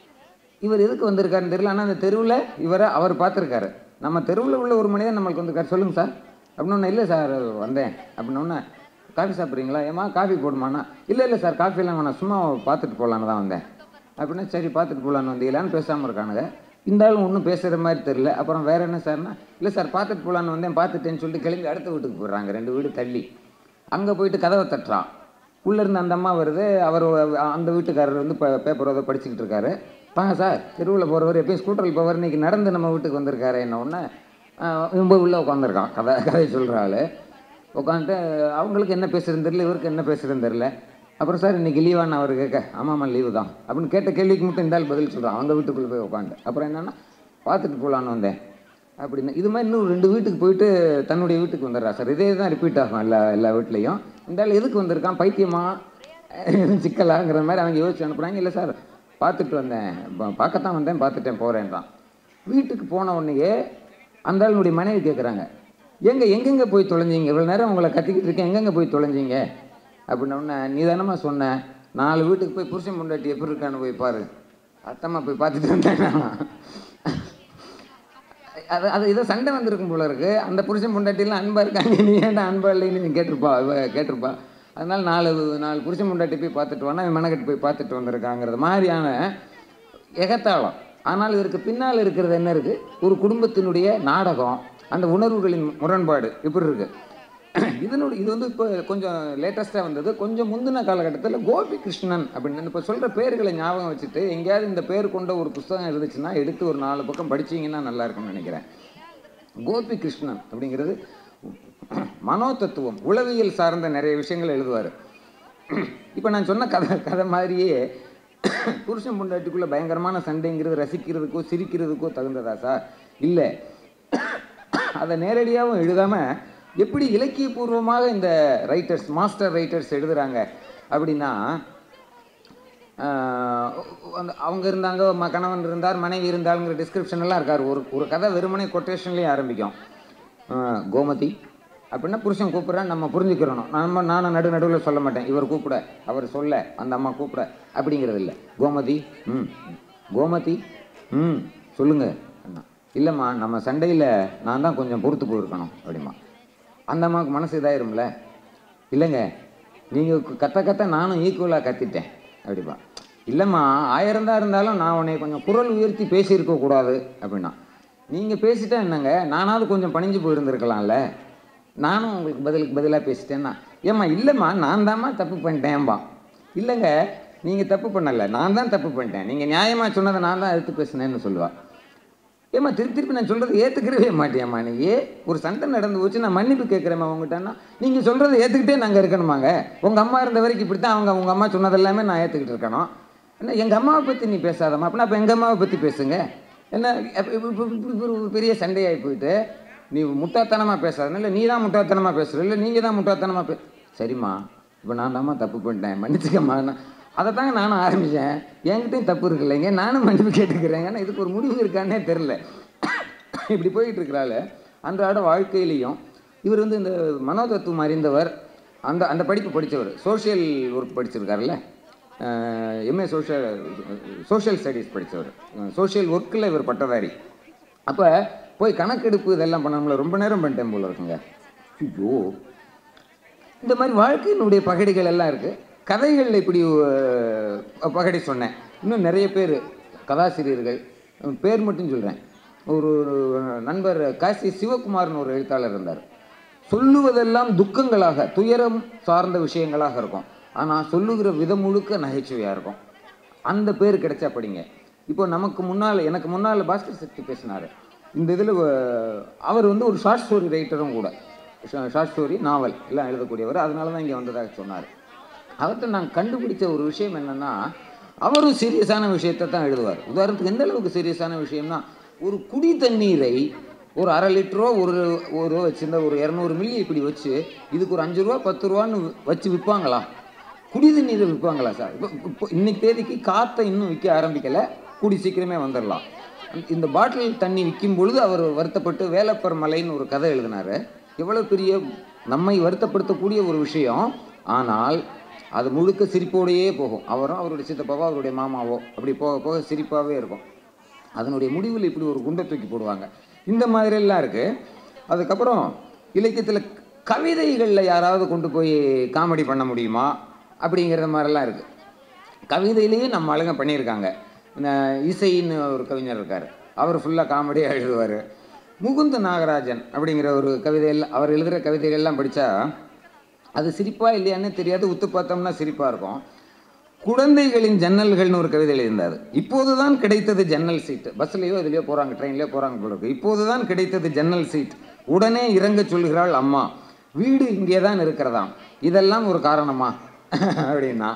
A: இவர் எதுக்கு வந்திருக்காருன்னு தெரியல ஆனால் அந்த தெருவில் இவரை அவர் பார்த்துருக்காரு நம்ம தெருவில் உள்ள ஒரு மனிதன் நம்மளுக்கு வந்திருக்காரு சொல்லுங்கள் சார் அப்படின்னு இல்லை சார் வந்தேன் அப்படின்னோடனே காஃபி சாப்பிட்றீங்களா ஏமா காஃபி போடுமாண்ணா இல்லை இல்லை சார் காஃபிலாம் வேணாம் சும்மா பார்த்துட்டு போகலான்னு தான் வந்தேன் அப்படின்னா சரி பார்த்துட்டு போகலான்னு வந்தீங்களான்னு பேசாமல் இருக்கானுங்க இந்த ஆளும் ஒன்றும் பேசுகிற மாதிரி தெரில அப்புறம் வேற என்ன சார்னா இல்லை சார் பார்த்துட்டு போகலான்னு வந்தேன் பார்த்துட்டேன்னு சொல்லிட்டு கிளம்பி அடுத்த வீட்டுக்கு போயிடுறாங்க ரெண்டு வீடு தள்ளி அங்கே போயிட்டு கதவை தட்டுறான் உள்ளே இருந்து அந்த அம்மா வருது அவர் அந்த வீட்டுக்காரர் வந்து இப்போ பேப்பர் ஏதோ படிச்சுக்கிட்டு இருக்காரு வாங்க சார் தெருவில் போகிறவர் எப்பயும் ஸ்கூட்டரில் போவார் இன்னைக்கு நடந்து நம்ம வீட்டுக்கு வந்திருக்காரு என்ன ஒன்று ரொம்ப உள்ளே உட்காந்துருக்கான் கதை கதை சொல்கிற ஆள் உட்காந்துட்டு அவங்களுக்கு என்ன பேசுறதுன்னு தெரியல இவருக்கு என்ன பேசுறதுன்னு தெரியல அப்புறம் சார் இன்னைக்கு லீவான்னு அவர் கேட்க ஆமாம்மா லீவு தான் அப்படின்னு கேட்ட கேள்விக்கு மட்டும் இந்த ஆள் பதில் சொல்கிறான் அவங்க வீட்டுக்குள்ளே போய் உட்காந்து அப்புறம் என்னென்னா பார்த்துட்டு போகலான்னு வந்தேன் அப்படின்னு இது மாதிரி இன்னும் ரெண்டு வீட்டுக்கு போயிட்டு தன்னுடைய வீட்டுக்கு வந்துடுறா சார் இதே தான் ரிப்பீட் ஆகும் எல்லா எல்லா வீட்லேயும் இந்த ஆள் எதுக்கு வந்திருக்கான் பைத்தியமா எதுவும் சிக்கலாங்கிற மாதிரி அவங்க யோசிச்சு அனுப்புகிறாங்க இல்லை சார் பார்த்துட்டு வந்தேன் பா- பார்க்கத்தான் வந்தேன் பார்த்துட்டேன் போகிறேன் தான் வீட்டுக்கு போன உடனேயே அந்த ஆளுடைய மனைவி கேட்குறாங்க எங்க எங்கெங்க போய் தொலைஞ்சீங்க இவ்வளோ நேரம் உங்களை கத்திக்கிட்டு இருக்கேன் எங்கெங்க போய் தொலைஞ்சீங்க அப்படின்ன உடனே நீ தானம்மா சொன்ன நாலு வீட்டுக்கு போய் புருஷன் பொண்டாட்டி எப்படி இருக்கான்னு போய் பாரு அத்தம்மா போய் பார்த்துட்டு வந்தேன் அது அது ஏதோ சண்டை வந்திருக்கும் போல இருக்கு அந்த புருஷன் பொண்டாட்டிலாம் அன்பா இருக்காங்க நீ ஏன்டா அன்பா இல்லைன்னு நீ கேட்டிருப்பா இவ கேட்டிருப்பா அதனால நாலு நாலு புருஷன் பொண்டாட்டி போய் பார்த்துட்டு வானா இவன் மெனக்கட்டு போய் பார்த்துட்டு வந்திருக்காங்கிறது மாதிரியான எகத்தாளம் ஆனால் இதற்கு பின்னால் இருக்கிறது என்ன இருக்கு ஒரு குடும்பத்தினுடைய நாடகம் அந்த உணர்வுகளின் முரண்பாடு இப்படி இருக்கு இதனுடைய இது வந்து இப்போ கொஞ்சம் லேட்டஸ்ட்டாக வந்தது கொஞ்சம் முந்தின காலகட்டத்தில் கோபி கிருஷ்ணன் அப்படின்னு இப்போ சொல்கிற பேர்களை ஞாபகம் வச்சுட்டு எங்கேயாவது இந்த பேர் கொண்ட ஒரு புஸ்தகம் இருந்துச்சுன்னா எடுத்து ஒரு நாலு பக்கம் படிச்சீங்கன்னா நல்லா இருக்கும்னு நினைக்கிறேன் கோபி கிருஷ்ணன் அப்படிங்கிறது மனோ தத்துவம் உளவியல் சார்ந்த நிறைய விஷயங்கள் எழுதுவார் இப்போ நான் சொன்ன கதை கதை மாதிரியே புருஷன் பொண்டாட்டிக்குள்ளே பயங்கரமான சண்டைங்கிறது ரசிக்கிறதுக்கோ சிரிக்கிறதுக்கோ தகுந்ததா சார் இல்லை அதை நேரடியாகவும் எழுதாமல் எப்படி இலக்கியபூர்வமாக இந்த ரைட்டர்ஸ் மாஸ்டர் ரைட்டர்ஸ் எழுதுறாங்க அப்படின்னா ஆஹ் அந்த அவங்க இருந்தாங்க ம- கணவன் இருந்தார் மனைவி இருந்தாருங்கிற டிஸ்கிரிப்ஷன் எல்லாம் இருக்கார் ஒரு ஒரு கதை வெறுமனே கொட்டேஷன்லேயே ஆரம்பிக்கும் ஆஹ் கோமதி அப்படின்னா புருஷன் கூப்பிட்றேன் நம்ம புரிஞ்சுக்கிறோம் நம்ம நானும் நடு நடுவில் சொல்ல மாட்டேன் இவர் கூப்பிட அவர் சொல்ல அந்த அம்மா கூப்பிட அப்படிங்கிறது இல்லை கோமதி ம் கோமதி ம் சொல்லுங்க அண்ணா இல்லைம்மா நம்ம சண்டையில் நான் தான் கொஞ்சம் பொறுத்து போயிருக்கணும் அப்படிமா அந்த அம்மாவுக்கு மனசு இதாயிரும்ல இல்லைங்க நீங்கள் கத்த கத்த நானும் ஈக்குவலாக கத்திட்டேன் அப்படிப்பா இல்லைம்மா ஆயிரம் தான் இருந்தாலும் நான் உன்னை கொஞ்சம் குரல் உயர்த்தி பேசியிருக்க கூடாது அப்படின்னா நீங்கள் பேசிட்டா என்னங்க நானாவது கொஞ்சம் பணிஞ்சு போயிருந்திருக்கலாம்ல நானும் உங்களுக்கு பதிலுக்கு பதிலாக பேசிட்டேன்னா ஏம்மா இல்லைம்மா நான் தாம்மா தப்பு பண்ணிட்டேன்பா இல்லைங்க நீங்கள் தப்பு பண்ணலை நான் தான் தப்பு பண்ணிட்டேன் நீங்கள் நியாயமாக சொன்னதை நான் தான் எடுத்து பேசினேன்னு சொல்லுவா
B: ஏம்மா திருப்பி திருப்பி நான் சொல்கிறத ஏற்றுக்கிறவே மாட்டேம்மா நீ ஒரு சண்டை நடந்து போச்சு நான் மன்னிப்பு கேட்குறேம்மா உங்ககிட்டன்னா நீங்கள் சொல்கிறத ஏற்றுக்கிட்டே நாங்கள் இருக்கணுமாங்க உங்கள் அம்மா இருந்த வரைக்கும் இப்படி தான் அவங்க உங்கள் அம்மா சொன்னதெல்லாமே நான் ஏற்றுக்கிட்டு இருக்கணும் என்ன எங்கள் அம்மாவை பற்றி நீ பேசாதம்மா அப்படின்னா அப்போ எங்கள் அம்மாவை பற்றி பேசுங்க என்ன அப்ப இப்ப- இப்ப- இப்ப- இப்ப ஒரு பெரிய சண்டையாகி போயிட்டு நீ முட்டாத்தனமாக பேசாத இல்லை நீ தான் முட்டாத்தனமாக பேசுகிற இல்லை நீங்கள் தான் முட்டாத்தனமாக பே சரிம்மா இப்போ நான் தாம்மா தப்பு பண்ணிட்டேன் மன்னிச்சுக்கம்மா நான் அதை தாங்க நானும் ஆரம்பித்தேன் என்கிட்டயும் தப்பு இருக்கு இல்லைங்க நானும் மன்னிப்பு கேட்டுக்கிறேங்க ஆனால் இதுக்கு ஒரு முடிவு இருக்கான்னே தெரில இப்படி போயிட்டு இருக்கிறாள் அன்றாட வாழ்க்கையிலையும் இவர் வந்து இந்த மனோதத்துவம் அறிந்தவர் அந்த அந்த படிப்பு படித்தவர் சோஷியல் ஒர்க் படிச்சிருக்காருல்ல எம்ஏ சோஷியல் சோஷியல் ஸ்டடீஸ் படித்தவர் சோஷியல் ஒர்க்கில் இவர் பட்டதாரி அப்போ போய் கணக்கெடுப்பு இதெல்லாம் பண்ணணும்ல ரொம்ப நேரம் பண்ணிட்டேன் போல இருக்குங்க ஐயோ இந்த மாதிரி வாழ்க்கையினுடைய பகடிகள் எல்லாம் இருக்குது கதைகளில் இப்படி அஹ், பகடி சொன்னேன் இன்னும் நிறைய பேர் கதாசிரியர்கள் அஹ், பேர் மட்டும் சொல்கிறேன் ஒரு நண்பர் காசி சிவகுமார்னு ஒரு எழுத்தாளர் இருந்தார் சொல்லுவதெல்லாம் துக்கங்களாக துயரம் சார்ந்த விஷயங்களாக இருக்கும் ஆனால் சொல்லுகிற விதம் முழுக்க நகைச்சுவையாக இருக்கும் அந்த பேர் கிடைச்சா படிங்க இப்போ நமக்கு முன்னால் எனக்கு முன்னால் பாஸ்கர் சக்தி பேசினார் இந்த இதில் அவர் வந்து ஒரு ஷார்ட் ஸ்டோரி ரைட்டரும் கூட ஷார்ட் ஸ்டோரி நாவல் எல்லாம் எழுதக்கூடியவர் அதனால தான் இங்கே வந்ததாக சொன்னார் அவர்கிட்ட நான் கண்டுபிடிச்ச ஒரு விஷயம் என்னென்னா அவரும் சீரியஸான விஷயத்தை தான் எழுதுவார் உதாரணத்துக்கு எந்த அளவுக்கு சீரியஸான விஷயம்னா ஒரு குடி தண்ணீரை ஒரு அரை லிட்டரோ ஒரு ஒரு ரூபா வச்சிருந்தா ஒரு இரநூறு மில்லி இப்படி வச்சு இதுக்கு ஒரு அஞ்சு ரூபா பத்து ரூபான்னு வச்சு விற்பாங்களா குடி தண்ணீரை விற்பாங்களா சார் இப்போ இப்போ இன்னைக்கு தேதிக்கு காற்றை இன்னும் விற்க ஆரம்பிக்கலை கூடி சீக்கிரமே வந்துடலாம் இந்த பாட்டில் தண்ணி விற்கும் பொழுது அவர் வருத்தப்பட்டு வேலப்பர் மலைன்னு ஒரு கதை எழுதினாரு எவ்வளோ பெரிய நம்மை வருத்தப்படுத்தக்கூடிய ஒரு விஷயம் ஆனால் அது முழுக்க சிரிப்போடையே போகும் அவரும் அவருடைய சித்தப்பாவோ அவருடைய மாமாவோ அப்படி போக போக சிரிப்பாகவே இருக்கும் அதனுடைய முடிவில் இப்படி ஒரு குண்டை தூக்கி போடுவாங்க இந்த மாதிரிலாம் இருக்குது அதுக்கப்புறம் இலக்கியத்தில் கவிதைகளில் யாராவது கொண்டு போய் காமெடி பண்ண முடியுமா அப்படிங்கிற மாதிரிலாம் இருக்குது கவிதையிலேயே நம்ம ஆளுங்க பண்ணியிருக்காங்க இந்த இசைன்னு ஒரு கவிஞர் இருக்கார் அவர் ஃபுல்லாக காமெடியாக எழுதுவார் முகுந்த நாகராஜன் அப்படிங்கிற ஒரு கவிதையில் அவர் எழுதுகிற கவிதைகள்லாம் படித்தா அது சிரிப்பா இல்லையான்னு தெரியாது உத்து பார்த்தோம்னா சிரிப்பாக இருக்கும் குழந்தைகளின் ஜன்னல்கள்னு ஒரு கவிதை எழுதியிருந்தார் இப்போதுதான் கிடைத்தது ஜன்னல் சீட் பஸ்லையோ இதுலையோ போகிறாங்க ட்ரெயின்லையோ போகிறாங்க போல இருக்கு இப்போதுதான் கிடைத்தது ஜன்னல் சீட் உடனே இறங்க சொல்கிறாள் அம்மா வீடு இங்கே தான் இருக்கிறதாம் இதெல்லாம் ஒரு காரணமா அப்படின்னா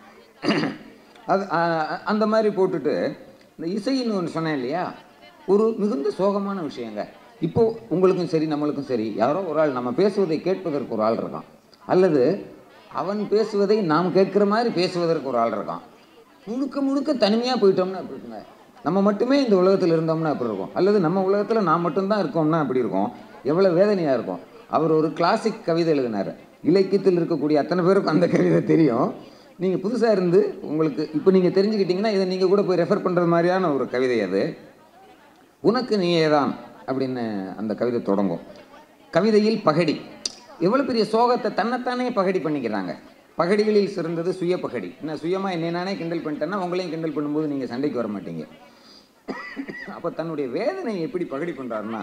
B: அது அ- அந்த மாதிரி போட்டுட்டு இந்த இசைன்னு ஒன்று சொன்னேன் இல்லையா ஒரு மிகுந்த சோகமான விஷயங்க இப்போ உங்களுக்கும் சரி நம்மளுக்கும் சரி யாரோ ஒரு ஆள் நம்ம பேசுவதை கேட்பதற்கு ஒரு ஆள் இருக்கான் அல்லது அவன் பேசுவதை நாம் கேட்குற மாதிரி பேசுவதற்கு ஒரு ஆள் இருக்கான் முழுக்க முழுக்க தனிமையாக போயிட்டோம்னா அப்படி இருக்குங்க நம்ம மட்டுமே இந்த உலகத்தில் இருந்தோம்னா அப்படி இருக்கும் அல்லது நம்ம உலகத்தில் நான் மட்டும்தான் இருக்கோம்னா அப்படி இருக்கும் எவ்வளோ வேதனையாக இருக்கும் அவர் ஒரு கிளாசிக் கவிதை எழுதினார் இலக்கியத்தில் இருக்கக்கூடிய அத்தனை பேருக்கும் அந்த கவிதை தெரியும் நீங்கள் புதுசாக இருந்து உங்களுக்கு இப்போ நீங்கள் தெரிஞ்சுக்கிட்டீங்கன்னா இதை நீங்கள் கூட போய் ரெஃபர் பண்ணுறது மாதிரியான ஒரு கவிதை அது உனக்கு நீயே தான் அப்படின்னு அந்த கவிதை தொடங்கும் கவிதையில் பகடி எவ்வளோ பெரிய சோகத்தை தன்னைத்தானே பகடி பண்ணிக்கிறாங்க பகடிகளில் சிறந்தது சுய பகடி என்ன சுயமாக என்னை நானே கிண்டல் பண்ணிட்டேன்னா உங்களையும் கிண்டல் பண்ணும்போது நீங்கள் சண்டைக்கு வர மாட்டீங்க அப்போ தன்னுடைய வேதனை எப்படி பகடி பண்ணுறாருன்னா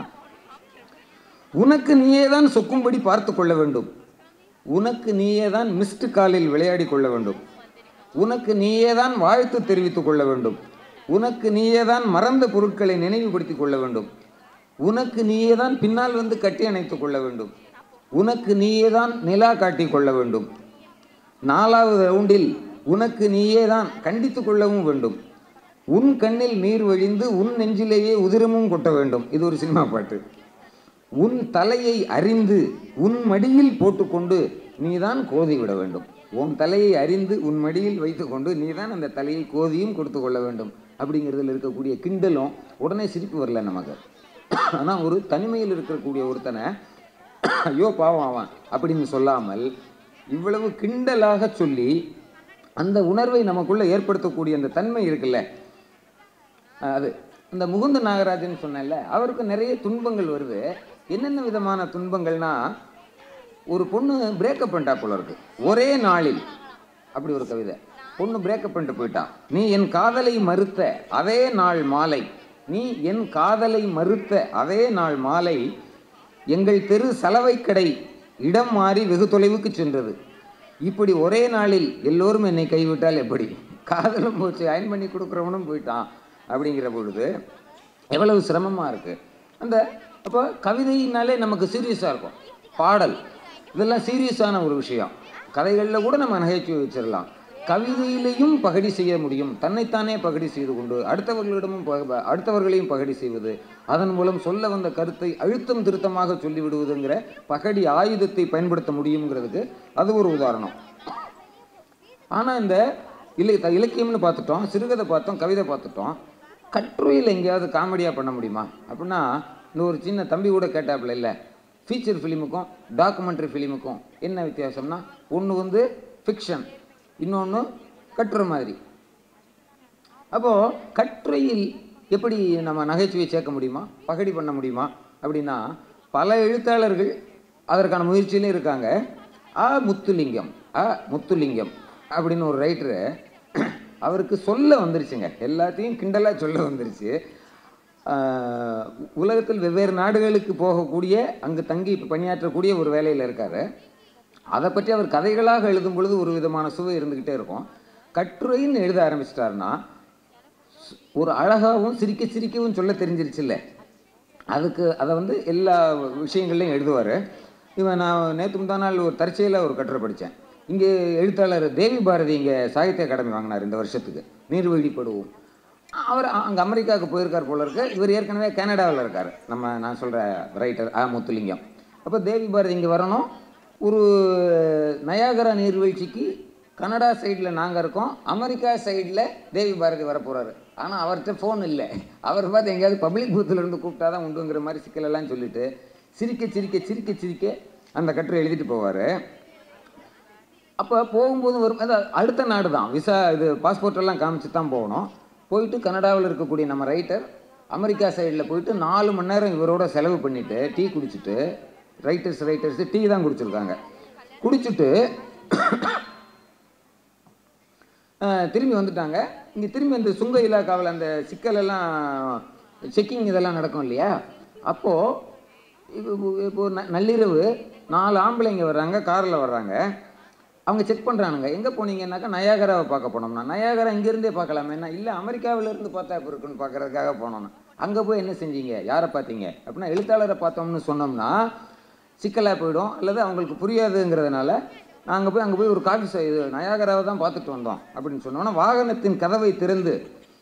B: உனக்கு நீயே தான் சொக்கும்படி பார்த்து கொள்ள வேண்டும் உனக்கு நீயே தான் மிஸ்டு காலில் விளையாடி கொள்ள வேண்டும் உனக்கு நீயே தான் வாழ்த்து தெரிவித்துக் கொள்ள வேண்டும் உனக்கு நீயே தான் மறந்த பொருட்களை நினைவுபடுத்திக் கொள்ள வேண்டும் உனக்கு நீயே தான் பின்னால் வந்து கட்டி அணைத்துக் கொள்ள வேண்டும் உனக்கு நீயே தான் நிலா காட்டிக் கொள்ள வேண்டும் நாலாவது ரவுண்டில் உனக்கு நீயே தான் கண்டித்துக் கொள்ளவும் வேண்டும் உன் கண்ணில் நீர் வழிந்து உன் நெஞ்சிலேயே உதிரமும் கொட்ட வேண்டும் இது ஒரு சினிமா பாட்டு உன் தலையை அறிந்து உன் மடியில் போட்டுக்கொண்டு நீதான் கோதி விட வேண்டும் உன் தலையை அறிந்து உன் மடியில் வைத்துக்கொண்டு நீதான் அந்த தலையை கோதியும் கொடுத்து கொள்ள வேண்டும் அப்படிங்கிறதுல இருக்கக்கூடிய கிண்டலும் உடனே சிரிப்பு வரல நமக்கு ஆனால் ஒரு தனிமையில் இருக்கக்கூடிய ஒருத்தனை ஐயோ பாவம் அவன் அப்படின்னு சொல்லாமல் இவ்வளவு கிண்டலாக சொல்லி அந்த உணர்வை நமக்குள்ள ஏற்படுத்தக்கூடிய அந்த தன்மை இருக்குல்ல அஹ் அது இந்த முகுந்த நாகராஜன் சொன்னேன்ல அவருக்கு நிறைய துன்பங்கள் வருது என்னென்ன விதமான துன்பங்கள்னா ஒரு பொண்ணு பிரேக்கப் பண்ணிட்டா போல இருக்கு ஒரே நாளில் அப்படி ஒரு கவிதை பொண்ணு பிரேக்கப் பண்ணிட்டு போயிட்டான் நீ என் காதலை மறுத்த அதே நாள் மாலை நீ என் காதலை மறுத்த அதே நாள் மாலை எங்கள் தெரு சலவை கடை இடம் மாறி வெகு தொலைவுக்கு சென்றது இப்படி ஒரே நாளில் எல்லோரும் என்னை கைவிட்டால் எப்படி காதலும் போச்சு அயன் பண்ணி கொடுக்குறவனும் போயிட்டான் அப்படிங்கிற பொழுது எவ்வளவு சிரமமாக இருக்குது அந்த அப்போ கவிதையினாலே நமக்கு சீரியஸாக இருக்கும் பாடல் இதெல்லாம் சீரியஸான ஒரு விஷயம் கதைகளில் கூட நம்ம நகைச்சுவை வச்சிடலாம் கவிதையிலையும் பகடி செய்ய முடியும் தன்னைத்தானே பகடி செய்து கொண்டு அடுத்தவர்களிடமும் பக- அடுத்தவர்களையும் பகடி செய்வது அதன் மூலம் சொல்ல வந்த கருத்தை அழுத்தம் திருத்தமாக சொல்லிவிடுவதுங்கிற பகடி ஆயுதத்தை பயன்படுத்த முடியுங்கிறதுக்கு அது ஒரு உதாரணம் ஆனால் இந்த இலை த- இலக்கியம்னு பார்த்துட்டோம் சிறுகதை பார்த்தோம் கவிதை பார்த்துட்டோம் கட்டுரையில் எங்கேயாவது காமெடியாக பண்ண முடியுமா அப்படின்னா இந்த ஒரு சின்ன தம்பி கூட கேட்டாப்புல இல்லை ஃபீச்சர் ஃபிலிமுக்கும் டாக்குமெண்ட்ரி ஃபிலிமுக்கும் என்ன வித்தியாசம்னா ஒன்று வந்து ஃபிக்ஷன் இன்னொன்று கட்டுரை மாதிரி அப்போது கட்டுரையில் எப்படி நம்ம நகைச்சுவை சேர்க்க முடியுமா பகடி பண்ண முடியுமா அப்படின்னா பல எழுத்தாளர்கள் அதற்கான முயற்சியிலே இருக்காங்க ஆ முத்துலிங்கம் ஆ முத்துலிங்கம் அப்படின்னு ஒரு ரைட்டரு அவருக்கு சொல்ல வந்துருச்சுங்க எல்லாத்தையும் கிண்டலாக சொல்ல வந்துருச்சு ஆஹ் உலகத்தில் வெவ்வேறு நாடுகளுக்கு போகக்கூடிய அங்கு தங்கி பணியாற்றக்கூடிய ஒரு வேலையில் இருக்காரு அதை பற்றி அவர் கதைகளாக எழுதும் பொழுது ஒரு விதமான சுவை இருந்துக்கிட்டே இருக்கும் கட்டுரைன்னு எழுத ஆரம்பிச்சிட்டாருன்னா ஒரு அழகாகவும் சிரிக்க சிரிக்கவும் சொல்ல தெரிஞ்சிருச்சுல்ல அதுக்கு அதை வந்து எல்லா விஷயங்கள்லையும் எழுதுவார் இவன் நான் நேற்று முந்தா நாள் ஒரு தற்செயலாக ஒரு கட்டுரை படித்தேன் இங்கே எழுத்தாளர் தேவி பாரதி இங்கே சாகித்ய அகாடமி வாங்கினார் இந்த வருஷத்துக்கு நீர்வழிப்படுவோம் அவர் அங்கே அமெரிக்காவுக்கு போயிருக்கார் போல இருக்கு இவர் ஏற்கனவே கனடாவில் இருக்கார் நம்ம நான் சொல்கிற ரைட்டர் ஆ முத்துலிங்கம் அப்போ தேவி பாரதி இங்கே வரணும் ஒரு நயாகரா நீர்வீழ்ச்சிக்கு கனடா சைடில் நாங்கள் இருக்கோம் அமெரிக்கா சைடில் தேவி பாரதி வர போகிறாரு ஆனால் அவர்கிட்ட ஃபோன் இல்லை அவர் பார்த்து எங்கேயாவது பப்ளிக் பூத்தில் இருந்து கூப்பிட்டா தான் உண்டுங்கிற மாதிரி சிக்கலெல்லாம் சொல்லிட்டு சிரிக்க சிரிக்க சிரிக்க சிரிக்க அந்த கட்டுரை எழுதிட்டு போவார் அப்போ போகும்போது வரும் அது அடுத்த நாடு தான் விசா இது பாஸ்போர்ட் எல்லாம் காமிச்சு தான் போகணும் போயிட்டு கனடாவில் இருக்கக்கூடிய நம்ம ரைட்டர் அமெரிக்கா சைடில் போயிட்டு நாலு மணி நேரம் இவரோட செலவு பண்ணிவிட்டு டீ குடிச்சிட்டு ரைட்டர்ஸ் ரைட்டர்ஸ் டீ தான் குடிச்சிருக்காங்க குடிச்சிட்டு அஹ், திரும்பி வந்துட்டாங்க இங்கே திரும்பி அந்த சுங்க இலாக்காவில் அந்த சிக்கலெல்லாம் செக்கிங் இதெல்லாம் நடக்கும் இல்லையா அப்போது இப்போ இப்போ ந- நள்ளிரவு நாலு ஆம்பளைங்க வர்றாங்க காரில் வர்றாங்க அவங்க செக் பண்ணுறானுங்க எங்கே போனீங்கன்னாக்கா நயாகராவை பார்க்க போனோம்னா நயாகரா இங்கேருந்தே பார்க்கலாமே என்ன இல்லை அமெரிக்காவிலேருந்து பார்த்தா இப்போ இருக்குன்னு பார்க்கறதுக்காக போனோம்னா அங்கே போய் என்ன செஞ்சீங்க யாரை பார்த்தீங்க அப்படின்னா எழுத்தாளரை பார்த்தோம்னு சொன்னோம்னா சிக்கலாக போயிடும் அல்லது அவங்களுக்கு புரியாதுங்கிறதுனால நாங்கள் போய் அங்கே போய் ஒரு காஃபி இது நயாகராவை தான் பார்த்துட்டு வந்தோம் அப்படின்னு சொன்னோன்னா வாகனத்தின் கதவை திறந்து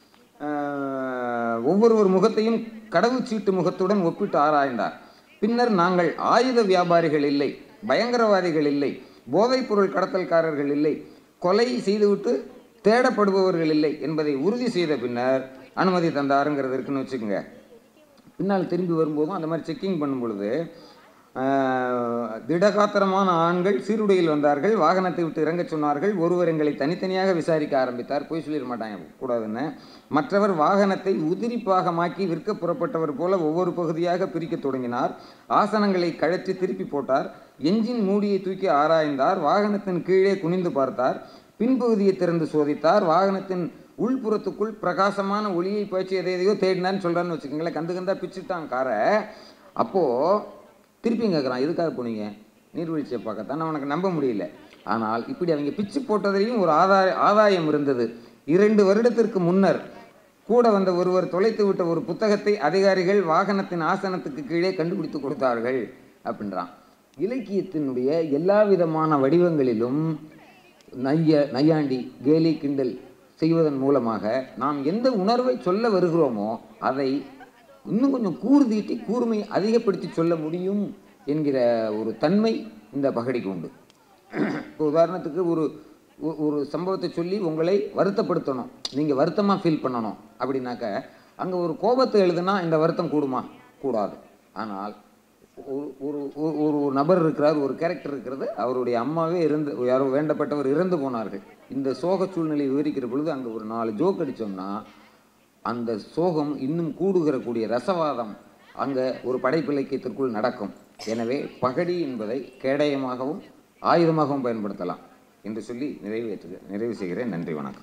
B: ஆஹ், ஒவ்வொருவர் முகத்தையும் கடவுச்சீட்டு முகத்துடன் ஒப்பிட்டு ஆராய்ந்தார் பின்னர் நாங்கள் ஆயுத வியாபாரிகள் இல்லை பயங்கரவாதிகள் இல்லை போதைப்பொருள் கடத்தல்காரர்கள் இல்லை கொலை செய்துவிட்டு தேடப்படுபவர்கள் இல்லை என்பதை உறுதி செய்த பின்னர் அனுமதி தந்தாருங்கிறது இருக்குன்னு வச்சுக்கோங்க பின்னால் திரும்பி வரும்போதும் அந்த மாதிரி செக்கிங் பண்ணும் பொழுது ஆஹ், திடகாத்திரமான ஆண்கள் சீருடையில் வந்தார்கள் வாகனத்தை விட்டு இறங்கச் சொன்னார்கள் ஒருவர் எங்களை தனித்தனியாக விசாரிக்க ஆரம்பித்தார் போய் சொல்லிட மாட்டாங்க கூடாதுன்னு மற்றவர் வாகனத்தை உதிரி பாகமாக்கி விற்க புறப்பட்டவர் போல ஒவ்வொரு பகுதியாக பிரிக்கத் தொடங்கினார் ஆசனங்களை கழற்றி திருப்பி போட்டார் என்ஜின் மூடியை தூக்கி ஆராய்ந்தார் வாகனத்தின் கீழே குனிந்து பார்த்தார் பின்பகுதியை திறந்து சோதித்தார் வாகனத்தின் உள்புறத்துக்குள் பிரகாசமான ஒளியை பாய்ச்சி எதை எதையோ தேடினான்னு சொல்கிறான்னு வச்சுக்கோங்களேன் கந்து கந்தா பிச்சுட்டான் காரை அப்போது திருப்பியும் கேட்குறான் எதுக்காக போனீங்க நீர்வீழ்ச்சியை பார்க்கத்தான் அவனுக்கு நம்ப முடியல ஆனால் இப்படி அவங்க பிச்சு போட்டதிலையும் ஒரு ஆதாய ஆதாயம் இருந்தது இரண்டு வருடத்திற்கு முன்னர் கூட வந்த ஒருவர் தொலைத்து விட்ட ஒரு புத்தகத்தை அதிகாரிகள் வாகனத்தின் ஆசனத்துக்கு கீழே கண்டுபிடித்து கொடுத்தார்கள் அப்படின்றான் இலக்கியத்தினுடைய எல்லா விதமான வடிவங்களிலும் நைய நையாண்டி கேலி கிண்டல் செய்வதன் மூலமாக நாம் எந்த உணர்வை சொல்ல வருகிறோமோ அதை இன்னும் கொஞ்சம் கூர்தீட்டி கூர்மை அதிகப்படுத்தி சொல்ல முடியும் என்கிற ஒரு தன்மை இந்த பகடிக்கு உண்டு இப்போ உதாரணத்துக்கு ஒரு ஒ- ஒரு சம்பவத்தை சொல்லி உங்களை வருத்தப்படுத்தணும் நீங்கள் வருத்தமாக ஃபீல் பண்ணணும் அப்படின்னாக்க அங்கே ஒரு கோபத்தை எழுதுனா இந்த வருத்தம் கூடுமா கூடாது ஆனால் ஒரு ஒரு ஒரு- ஒரு நபர் இருக்கிறார் ஒரு கேரக்டர் இருக்கிறது அவருடைய அம்மாவே இறந்து யாரோ வேண்டப்பட்டவர் இறந்து போனார்கள் இந்த சோக சூழ்நிலையை விவரிக்கிற பொழுது அங்கே ஒரு நாலு ஜோக் அடித்தோம்னா அந்த சோகம் இன்னும் கூடுகிற கூடிய ரசவாதம் அங்கே ஒரு படைப்பு இலக்கியத்திற்குள் நடக்கும் எனவே பகடி என்பதை கேடயமாகவும் ஆயுதமாகவும் பயன்படுத்தலாம் என்று சொல்லி நிறைவேற்று நிறைவு செய்கிறேன் நன்றி வணக்கம்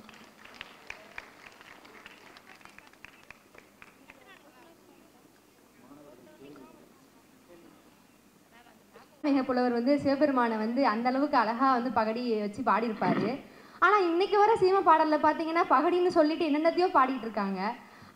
C: மிக புலவர் வந்து சிவபெருமானை வந்து அந்த அளவுக்கு அழகா வந்து பகடி வச்சு பாடியிருப்பாரு ஆனா இன்னைக்கு வர சீம பாடல்ல பாத்தீங்கன்னா பகடின்னு சொல்லிட்டு என்னென்னத்தையோ பாடிட்டு இருக்காங்க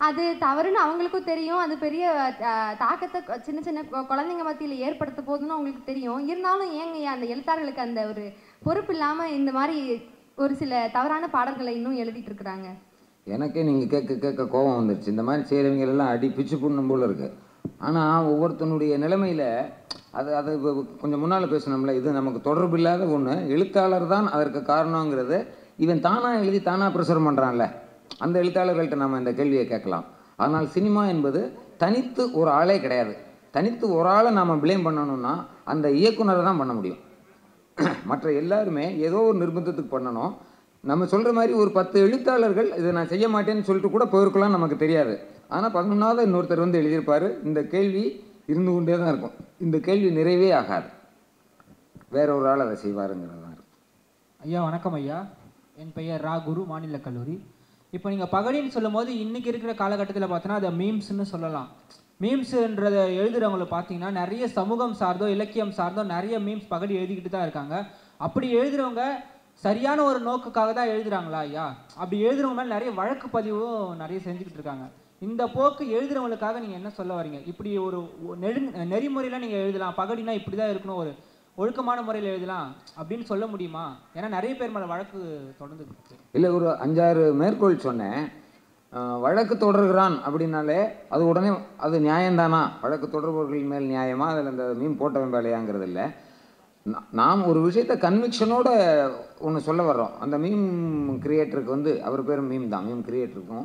C: அது தவறுன்னு அவங்களுக்கும் தெரியும் அது பெரிய அஹ், தாக்கத்தை கொ- சின்ன சின்ன கொ- குழந்தைங்க மத்தியில் ஏற்படுத்த போதுன்னு அவங்களுக்கு தெரியும் இருந்தாலும் ஏங்க அந்த எழுத்தாளர்களுக்கு அந்த ஒரு பொறுப்பு இல்லாமல் இந்த மாதிரி ஒரு சில தவறான பாடல்களை இன்னும் எழுதிட்டு இருக்கிறாங்க
B: எனக்கே நீங்கள் கேட்க கேட்க கோபம் வந்துருச்சு இந்த மாதிரி செய்கிறவங்க எல்லாம் அடி பிச்சு புண்ணும் போல இருக்கு ஆனால் ஒவ்வொருத்தனுடைய நிலைமையில் அது அது இப்ப கொஞ்சம் முன்னால் பேசணும்ல இது நமக்கு தொடர்பு இல்லாத ஒன்று எழுத்தாளர் தான் அதற்கு காரணங்கிறது இவன் தானாக எழுதி தானாக பிரசுரம் பண்ணுறான்ல அந்த எழுத்தாளர்கள்ட்ட நம்ம இந்த கேள்வியை கேட்கலாம் ஆனால் சினிமா என்பது தனித்து ஒரு ஆளே கிடையாது தனித்து ஒரு ஆளை நாம் ப்ளேம் பண்ணணும்னா அந்த இயக்குனரை தான் பண்ண முடியும் மற்ற எல்லாருமே ஏதோ ஒரு நிர்பந்தத்துக்கு பண்ணணும் நம்ம சொல்கிற மாதிரி ஒரு பத்து எழுத்தாளர்கள் இதை நான் செய்ய மாட்டேன்னு சொல்லிட்டு கூட போயிருக்கலாம் நமக்கு தெரியாது ஆனால் பதினொன்றாவது இன்னொருத்தர் வந்து எழுதியிருப்பார் இந்த கேள்வி இருந்து கொண்டே தான் இருக்கும் இந்த கேள்வி நிறைவே ஆகாது வேற ஒரு ஆள் அதை செய்வாருங்கிறது தான் இருக்கும்
D: ஐயா வணக்கம் ஐயா என் பெயர் ரா குரு மாநில கல்லூரி இப்போ நீங்கள் பகடின்னு சொல்லும் போது இன்றைக்கி இருக்கிற காலகட்டத்தில் பார்த்தோன்னா அதை மீம்ஸ்னு சொல்லலாம் மீம்ஸுன்றத எழுதுறவங்கள பார்த்தீங்கன்னா நிறைய சமூகம் சார்ந்தோ இலக்கியம் சார்ந்தோ நிறைய மீம்ஸ் பகடி எழுதிக்கிட்டு தான் இருக்காங்க அப்படி எழுதுறவங்க சரியான ஒரு நோக்குக்காக தான் எழுதுறாங்களா ஐயா அப்படி எழுதுறவங்க மேலே நிறைய வழக்கு பதிவும் நிறைய செஞ்சுக்கிட்டு இருக்காங்க இந்த போக்கு எழுதுறவங்களுக்காக நீங்கள் என்ன சொல்ல வரீங்க இப்படி ஒரு ஒ- நெடு நெறிமுறையில் நீங்கள் எழுதலாம் பகடினா இப்படி தான் இருக்கணும் ஒரு ஒழுக்கமான முறையில் எழுதலாம் அப்படின்னு சொல்ல முடியுமா ஏன்னா நிறைய பேர் மேலே வழக்கு தொடர்ந்து இருக்கு
B: இல்லை ஒரு அஞ்சாறு மேற்கோள் சொன்னேன் அஹ், வழக்கு தொடர்கிறான் அப்படின்னாலே அது உடனே அது நியாயம்தானா வழக்கு தொடர்பவர்கள் மேல் நியாயமா அதில் இந்த மீன் போட்டவன் வேலையாங்கிறது இல்லை நா- நாம் ஒரு விஷயத்த கன்விக்ஷனோட ஒன்று சொல்ல வர்றோம் அந்த மீம் கிரியேட்டருக்கு வந்து அவர் பேரும் மீம் தான் மீம் கிரியேட்டருக்கும்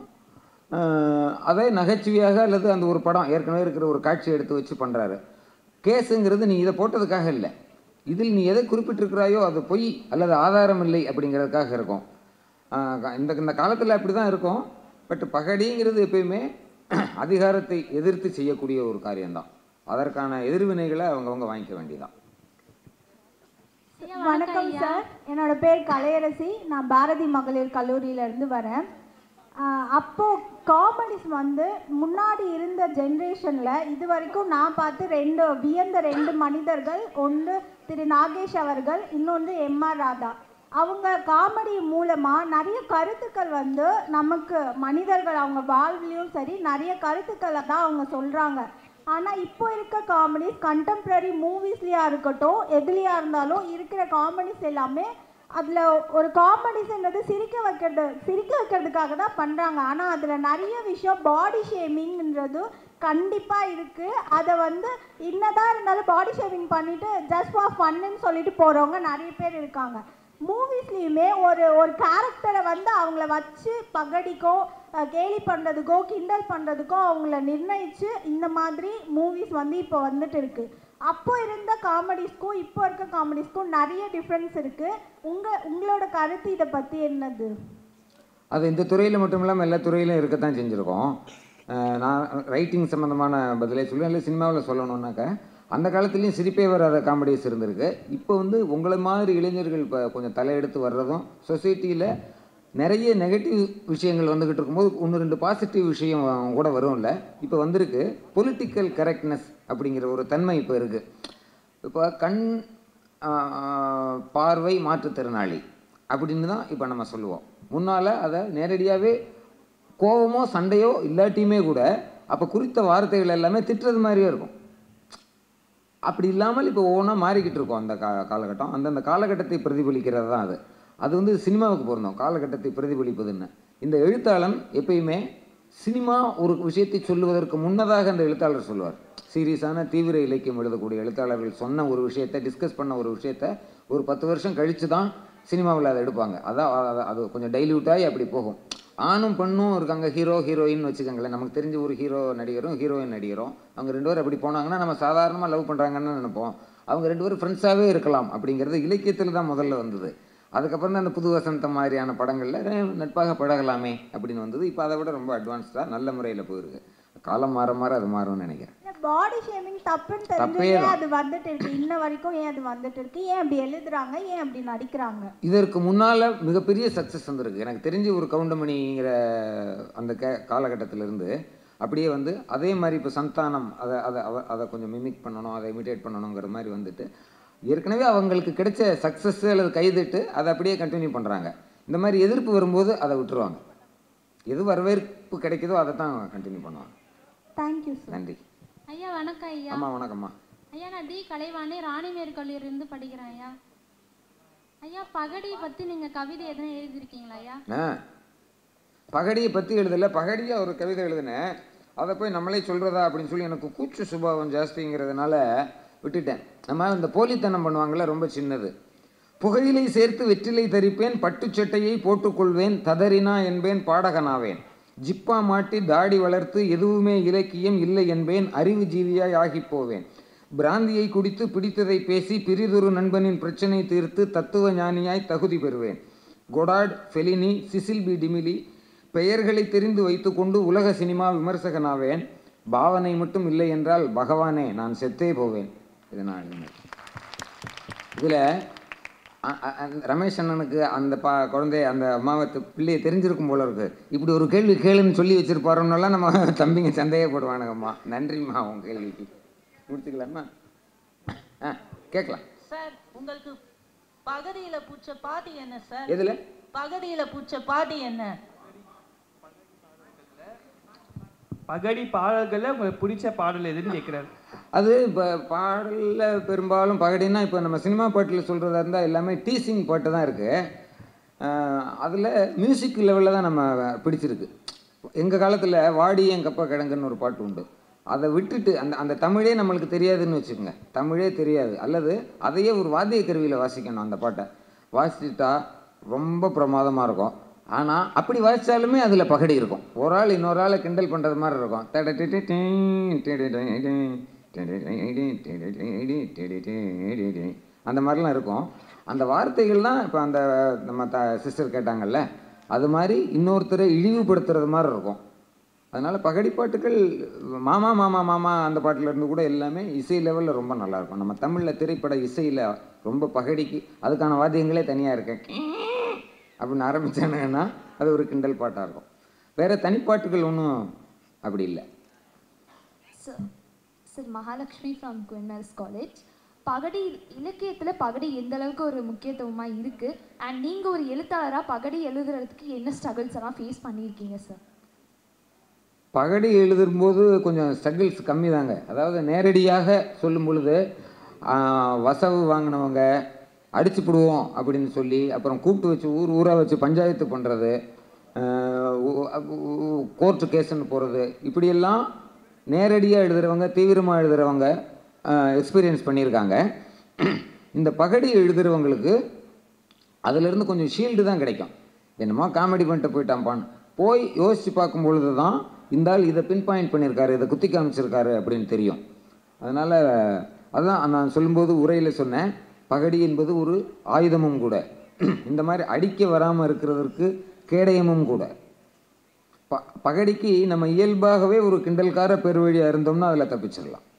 B: அதே நகைச்சுவையாக அல்லது அந்த ஒரு படம் ஏற்கனவே இருக்கிற ஒரு காட்சி எடுத்து வச்சு பண்ணுறாரு கேஸுங்கிறது நீ இதை போட்டதுக்காக இல்லை இதில் நீ எதை குறிப்பிட்டிருக்கிறாயோ அது பொய் அல்லது ஆதாரம் இல்லை அப்படிங்கிறதுக்காக இருக்கும் ஆஹ் க- இந்த இந்த காலத்தில் அப்படி தான் இருக்கும் பட் பகடிங்கிறது எப்பயுமே அதிகாரத்தை எதிர்த்து செய்யக்கூடிய ஒரு காரியம்தான் அதற்கான எதிர்வினைகளை அவங்கவங்க வாங்கிக்க வேண்டியதான்
E: வணக்கம் சார் என்னோட பேர் கலையரசி நான் பாரதி மகளிர் கல்லூரியிலேருந்து வரேன் ஆஹ் அப்போ காமெடிஸ் வந்து முன்னாடி இருந்த ஜென்ரேஷனில் இது வரைக்கும் நான் பார்த்து ரெண்டு வியந்த ரெண்டு மனிதர்கள் ஒன்று திரு நாகேஷ் அவர்கள் இன்னொன்று எம்ஆர் ராதா அவங்க காமெடி மூலமாக நிறைய கருத்துக்கள் வந்து நமக்கு மனிதர்கள் அவங்க வாழ்விலையும் சரி நிறைய கருத்துக்களை தான் அவங்க சொல்கிறாங்க ஆனால் இப்போ இருக்க காமெடிஸ் கண்டெம்ப்ரரி மூவிஸ்லையா இருக்கட்டும் எதுலையா இருந்தாலும் இருக்கிற காமெடிஸ் எல்லாமே அதில் ஒரு காமெடிஸ்ன்றது சிரிக்க வைக்கிறது சிரிக்க வைக்கிறதுக்காக தான் பண்ணுறாங்க ஆனால் அதில் நிறைய விஷயம் பாடி ஷேமிங்ன்றது கண்டிப்பாக இருக்குது அதை வந்து என்னதான் இருந்தாலும் பாடி ஷேமிங் பண்ணிவிட்டு ஜஸ்ட் ஃபார் ஃபன்னுன்னு சொல்லிட்டு போகிறவங்க நிறைய பேர் இருக்காங்க மூவிஸ்லேயுமே ஒரு ஒரு கேரக்டரை வந்து அவங்கள வச்சு பகடிக்கோ அஹ், கேலி பண்ணுறதுக்கோ கிண்டல் பண்ணுறதுக்கோ அவங்கள நிர்ணயித்து இந்த மாதிரி மூவிஸ் வந்து இப்போ வந்துட்டு இருக்கு அப்போ இருந்த காமெடிஸ்க்கும் இப்போ இருக்க காமெடிஸ்க்கும் நிறைய டிஃப்ரென்ஸ் இருக்குது உங்கள் உங்களோட கருத்து இதை பற்றி என்னது
B: அது இந்த துறையில் மட்டும் இல்லாமல் எல்லா துறையிலும் இருக்கத்தான் செஞ்சுருக்கோம் அஹ் நான் ரைட்டிங் சம்மந்தமான பதிலே சொல்லுவேன் இல்லை சினிமாவில் சொல்லணுன்னாக்கா அந்த காலத்துலேயும் சிரிப்பே வராத காமெடிஸ் இருந்திருக்கு இப்போ வந்து உங்களை மாதிரி இளைஞர்கள் இப்போ கொஞ்சம் தலையெடுத்து வர்றதும் சொசைட்டியில் நிறைய நெகட்டிவ் விஷயங்கள் வந்துக்கிட்டு இருக்கும்போது ஒன்று ரெண்டு பாசிட்டிவ் விஷயம் கூட வரும்ல இப்போ வந்திருக்கு பொலிட்டிக்கல் கரெக்ட்னஸ் அப்படிங்கிற ஒரு தன்மை இப்போ இருக்குது இப்போ கண் ஆஹ், பார்வை மாற்றுத்திறனாளி அப்படின்னு தான் இப்போ நம்ம சொல்லுவோம் முன்னால் அதை நேரடியாகவே கோபமோ சண்டையோ இல்லாட்டியுமே கூட அப்போ குறித்த வார்த்தைகள் எல்லாமே திட்டுறது மாதிரியே இருக்கும் அப்படி இல்லாமல் இப்போ ஒவ்வொன்றா மாறிக்கிட்டு இருக்கோம் அந்த கா காலகட்டம் அந்தந்த காலகட்டத்தை பிரதிபலிக்கிறது தான் அது அது வந்து சினிமாவுக்கு பொருந்தோம் காலகட்டத்தை பிரதிபலிப்பதுன்னு இந்த எழுத்தாளன் எப்பயுமே சினிமா ஒரு விஷயத்தை சொல்லுவதற்கு முன்னதாக அந்த எழுத்தாளர் சொல்லுவார் சீரியஸான தீவிர இலக்கியம் எழுதக்கூடிய எழுத்தாளர்கள் சொன்ன ஒரு விஷயத்தை டிஸ்கஸ் பண்ண ஒரு விஷயத்தை ஒரு பத்து வருஷம் கழித்து தான் சினிமாவில் அதை எடுப்பாங்க அதான் அது- அது கொஞ்சம் டைல்யூட் ஆகி அப்படி போகும் ஆணும் பெண்ணும் இருக்காங்க ஹீரோ ஹீரோயின் வச்சுக்கோங்களேன் நமக்கு தெரிஞ்ச ஒரு ஹீரோ நடிகரும் ஹீரோயின் நடிகரும் அவங்க ரெண்டு பேரும் அப்படி போனாங்கன்னா நம்ம சாதாரணமாக லவ் பண்ணுறாங்கன்னு நினைப்போம் அவங்க ரெண்டு பேரும் ஃப்ரெண்ட்ஸாகவே இருக்கலாம் அப்படிங்கிறது இலக்கியத்தில் தான் முதல்ல வந்தது அதுக்கப்புறம் தான் அந்த புது வசந்தம் மாதிரியான படங்களில் நட்பாக பழகலாமே அப்படின்னு வந்தது இப்போ அதை விட ரொம்ப அட்வான்ஸ்டாக நல்ல முறையில் போயிருக்கு காலம் மாற மாற அது மாறும்னு நினைக்கிறேன்
E: பாடி ஷேமிங் தப்புன்னு தெரிஞ்சு
B: தப்பே
E: ஏன்
B: தான்.
E: அது வந்துட்டு இருக்கு இன்ன வரைக்கும் ஏன் அது வந்துட்டு இருக்கு ஏன் அப்படி எழுதுறாங்க ஏன் அப்படி நடிக்கிறாங்க
B: இதற்கு முன்னால் மிகப்பெரிய சக்ஸஸ் வந்திருக்கு எனக்கு தெரிஞ்சு ஒரு கவுண்டமணிங்கிற அந்த கே காலகட்டத்திலிருந்து அப்படியே வந்து அதே மாதிரி இப்போ சந்தானம் அதை அதை அவ- அதை கொஞ்சம் மிமிக் பண்ணணும் அதை இமிட்டேட் பண்ணணுங்கிற மாதிரி வந்துட்டு ஏற்கனவே அவங்களுக்கு கிடைச்ச சக்ஸஸ் அல்லது கைதட்டு அதை அப்படியே கண்டினியூ பண்ணுறாங்க இந்த மாதிரி எதிர்ப்பு வரும்போது அதை விட்டுருவாங்க எது வரவேற்பு கிடைக்குதோ அதை தான் கண்டினியூ பண்ணுவாங்க
E: தேங்க்யூ சார்
B: நன்றி
F: ஐயா வணக்கம் ஐயா
B: அம்மா வணக்கம்மா
F: ஐயா நான் டி கலைவாணி ராணிமேர் கல்லூரியிலிருந்து படிக்கிறேன் ஐயா ஐயா பகடியை பத்தி நீங்க கவிதை எதுவும் எழுதியிருக்கீங்களா ஐயா
B: ஆ பகடியை பற்றி எழுதலை பகடியாக ஒரு கவிதை எழுதினேன் அதை போய் நம்மளே சொல்கிறதா அப்படின்னு சொல்லி எனக்கு கூச்ச சுபாவம் ஜாஸ்திங்கிறதுனால விட்டுட்டேன் நம்ம இந்த போலித்தனம் பண்ணுவாங்கள்ல ரொம்ப சின்னது புகையிலை சேர்த்து வெற்றிலை தரிப்பேன் பட்டுச் சட்டையை போட்டுக்கொள்வேன் ததறினா என்பேன் பாடகனாவேன் ஜிப்பா மாட்டி தாடி வளர்த்து எதுவுமே இலக்கியம் இல்லை என்பேன் அறிவு ஜீவியாய் ஆகிப் போவேன் பிராந்தியை குடித்து பிடித்ததை பேசி பிரிதொரு நண்பனின் பிரச்சனை தீர்த்து தத்துவ ஞானியாய் தகுதி பெறுவேன் Godard Fellini Cecil B DeMille பெயர்களை தெரிந்து வைத்துக்கொண்டு உலக சினிமா விமர்சகனாவேன் பாவனை மட்டும் இல்லை என்றால் பகவானே நான் செத்தே போவேன் இது நான் எழுதினேன் இதில் ரமேஷ் அண்ணனுக்கு அந்த பா குழந்தை அந்த அம்மாவை த- பிள்ளையை தெரிஞ்சிருக்கும் போல இருக்கு இப்படி ஒரு கேள்வி கேளுன்னு சொல்லி வச்சிருப்பாரோன்னெல்லாம் நம்ம தம்பிங்க சந்தேகப்படுவானுங்கம்மா நன்றிம்மா உன் கேள்விக்கு முடிச்சுக்கலாமா ஆ கேட்கலாம்
G: சார் உங்களுக்கு பகடியில பூச்ச பாட்டு என்ன சார்
B: எதில்
G: பகடியில பூச்ச பாட்டு என்ன
H: பகடி பாடல்களில் உங்களுக்கு பிடிச்ச பாடல் எதுன்னு கேட்குறாரு
B: அது இப்போ பாடலில் பெரும்பாலும் பகடின்னா இப்போ நம்ம சினிமா பாட்டில் சொல்கிறதா இருந்தால் எல்லாமே டீசிங் பாட்டு தான் இருக்குது அதில் மியூசிக் லெவலில் தான் நம்ம பிடிச்சிருக்கு எங்கள் காலத்தில் வாடி என் கப்பா கிழங்குன்னு ஒரு பாட்டு உண்டு அதை விட்டுட்டு அந்த அந்த தமிழே நம்மளுக்கு தெரியாதுன்னு வச்சுக்கோங்க தமிழே தெரியாது அல்லது அதையே ஒரு வாத்திய கருவியில் வாசிக்கணும் அந்த பாட்டை வாசிச்சுட்டா ரொம்ப பிரமாதமாக இருக்கும் ஆனால் அப்படி வாசித்தாலுமே அதில் பகடி இருக்கும் ஒரு ஆள் இன்னொரு ஆளை கிண்டல் பண்ணுறது மாதிரி இருக்கும் தட டிடி டீ, டிடி டீ, டீ, டிடி டீ, டீ, டிடி டீ, டீ, டிடி டீ, டிடி டீ. அந்த மாதிரிலாம் இருக்கும் அந்த வார்த்தைகள் தான் இப்போ அந்த நம்ம த சிஸ்டர் கேட்டாங்கல்ல அது மாதிரி இன்னொருத்தரை இழிவுபடுத்துறது மாதிரி இருக்கும் அதனால் பகடி பாட்டுகள் மாமா மாமா மாமா அந்த பாட்டுல இருந்து கூட எல்லாமே இசை லெவலில் ரொம்ப நல்லா இருக்கும் நம்ம தமிழில் திரைப்பட இசையில் ரொம்ப பகடிக்கு அதுக்கான வாத்தியங்களே தனியாக இருக்கு அப்படின்னு ஆரம்பிச்சானுங்கன்னா அது ஒரு கிண்டல் பாட்டாக இருக்கும் வேறு தனிப்பாட்டுகள் ஒன்றும் அப்படி இல்லை
I: sir sir Mahalakshmi from Queen Mary's college பகடி இலக்கியத்தில் பகடி எந்த அளவுக்கு ஒரு முக்கியத்துவமாக இருக்குது அண்ட் நீங்கள் ஒரு எழுத்தாளராக பகடி எழுதுறதுக்கு என்ன ஸ்ட்ரகிள்ஸ் எல்லாம் ஃபேஸ் பண்ணியிருக்கீங்க சார்
B: பகடி எழுதும்போது கொஞ்சம் ஸ்ட்ரகிள்ஸ் கம்மி தாங்க அதாவது நேரடியாக சொல்லும் பொழுது ஆஹ், வசவு வாங்கினவங்க அடிச்சு போடுவோம் அப்படின்னு சொல்லி அப்புறம் கூப்பிட்டு வச்சு ஊர் ஊராக வச்சு பஞ்சாயத்து பண்ணுறது கோர்ட்டு கேஸுன்னு போகிறது இப்படியெல்லாம் நேரடியாக எழுதுகிறவங்க தீவிரமாக எழுதுகிறவங்க எக்ஸ்பீரியன்ஸ் பண்ணியிருக்காங்க இந்த பகடி எழுதுகிறவங்களுக்கு அதிலிருந்து கொஞ்சம் ஷீல்டு தான் கிடைக்கும் என்னமோ காமெடி பண்ணிட்டு போயிட்டான்ப்பான்னு போய் யோசித்து பார்க்கும் பொழுது தான் இந்த ஆள் இதை பின் பாயிண்ட் பண்ணியிருக்காரு இதை குத்தி காமிச்சிருக்காரு அப்படின்னு தெரியும் அதனால் அதான் நான் சொல்லும்போது உரையில் சொன்னேன் பகடி என்பது ஒரு ஆயுதமும் கூட இந்த மாதிரி அடிக்க வராமல் இருக்கிறதற்கு கேடயமும் கூட ப பகடிக்கு நம்ம இயல்பாகவே ஒரு கிண்டல்கார பெருவழியாக இருந்தோம்னா அதில் தப்பிச்சிடலாம்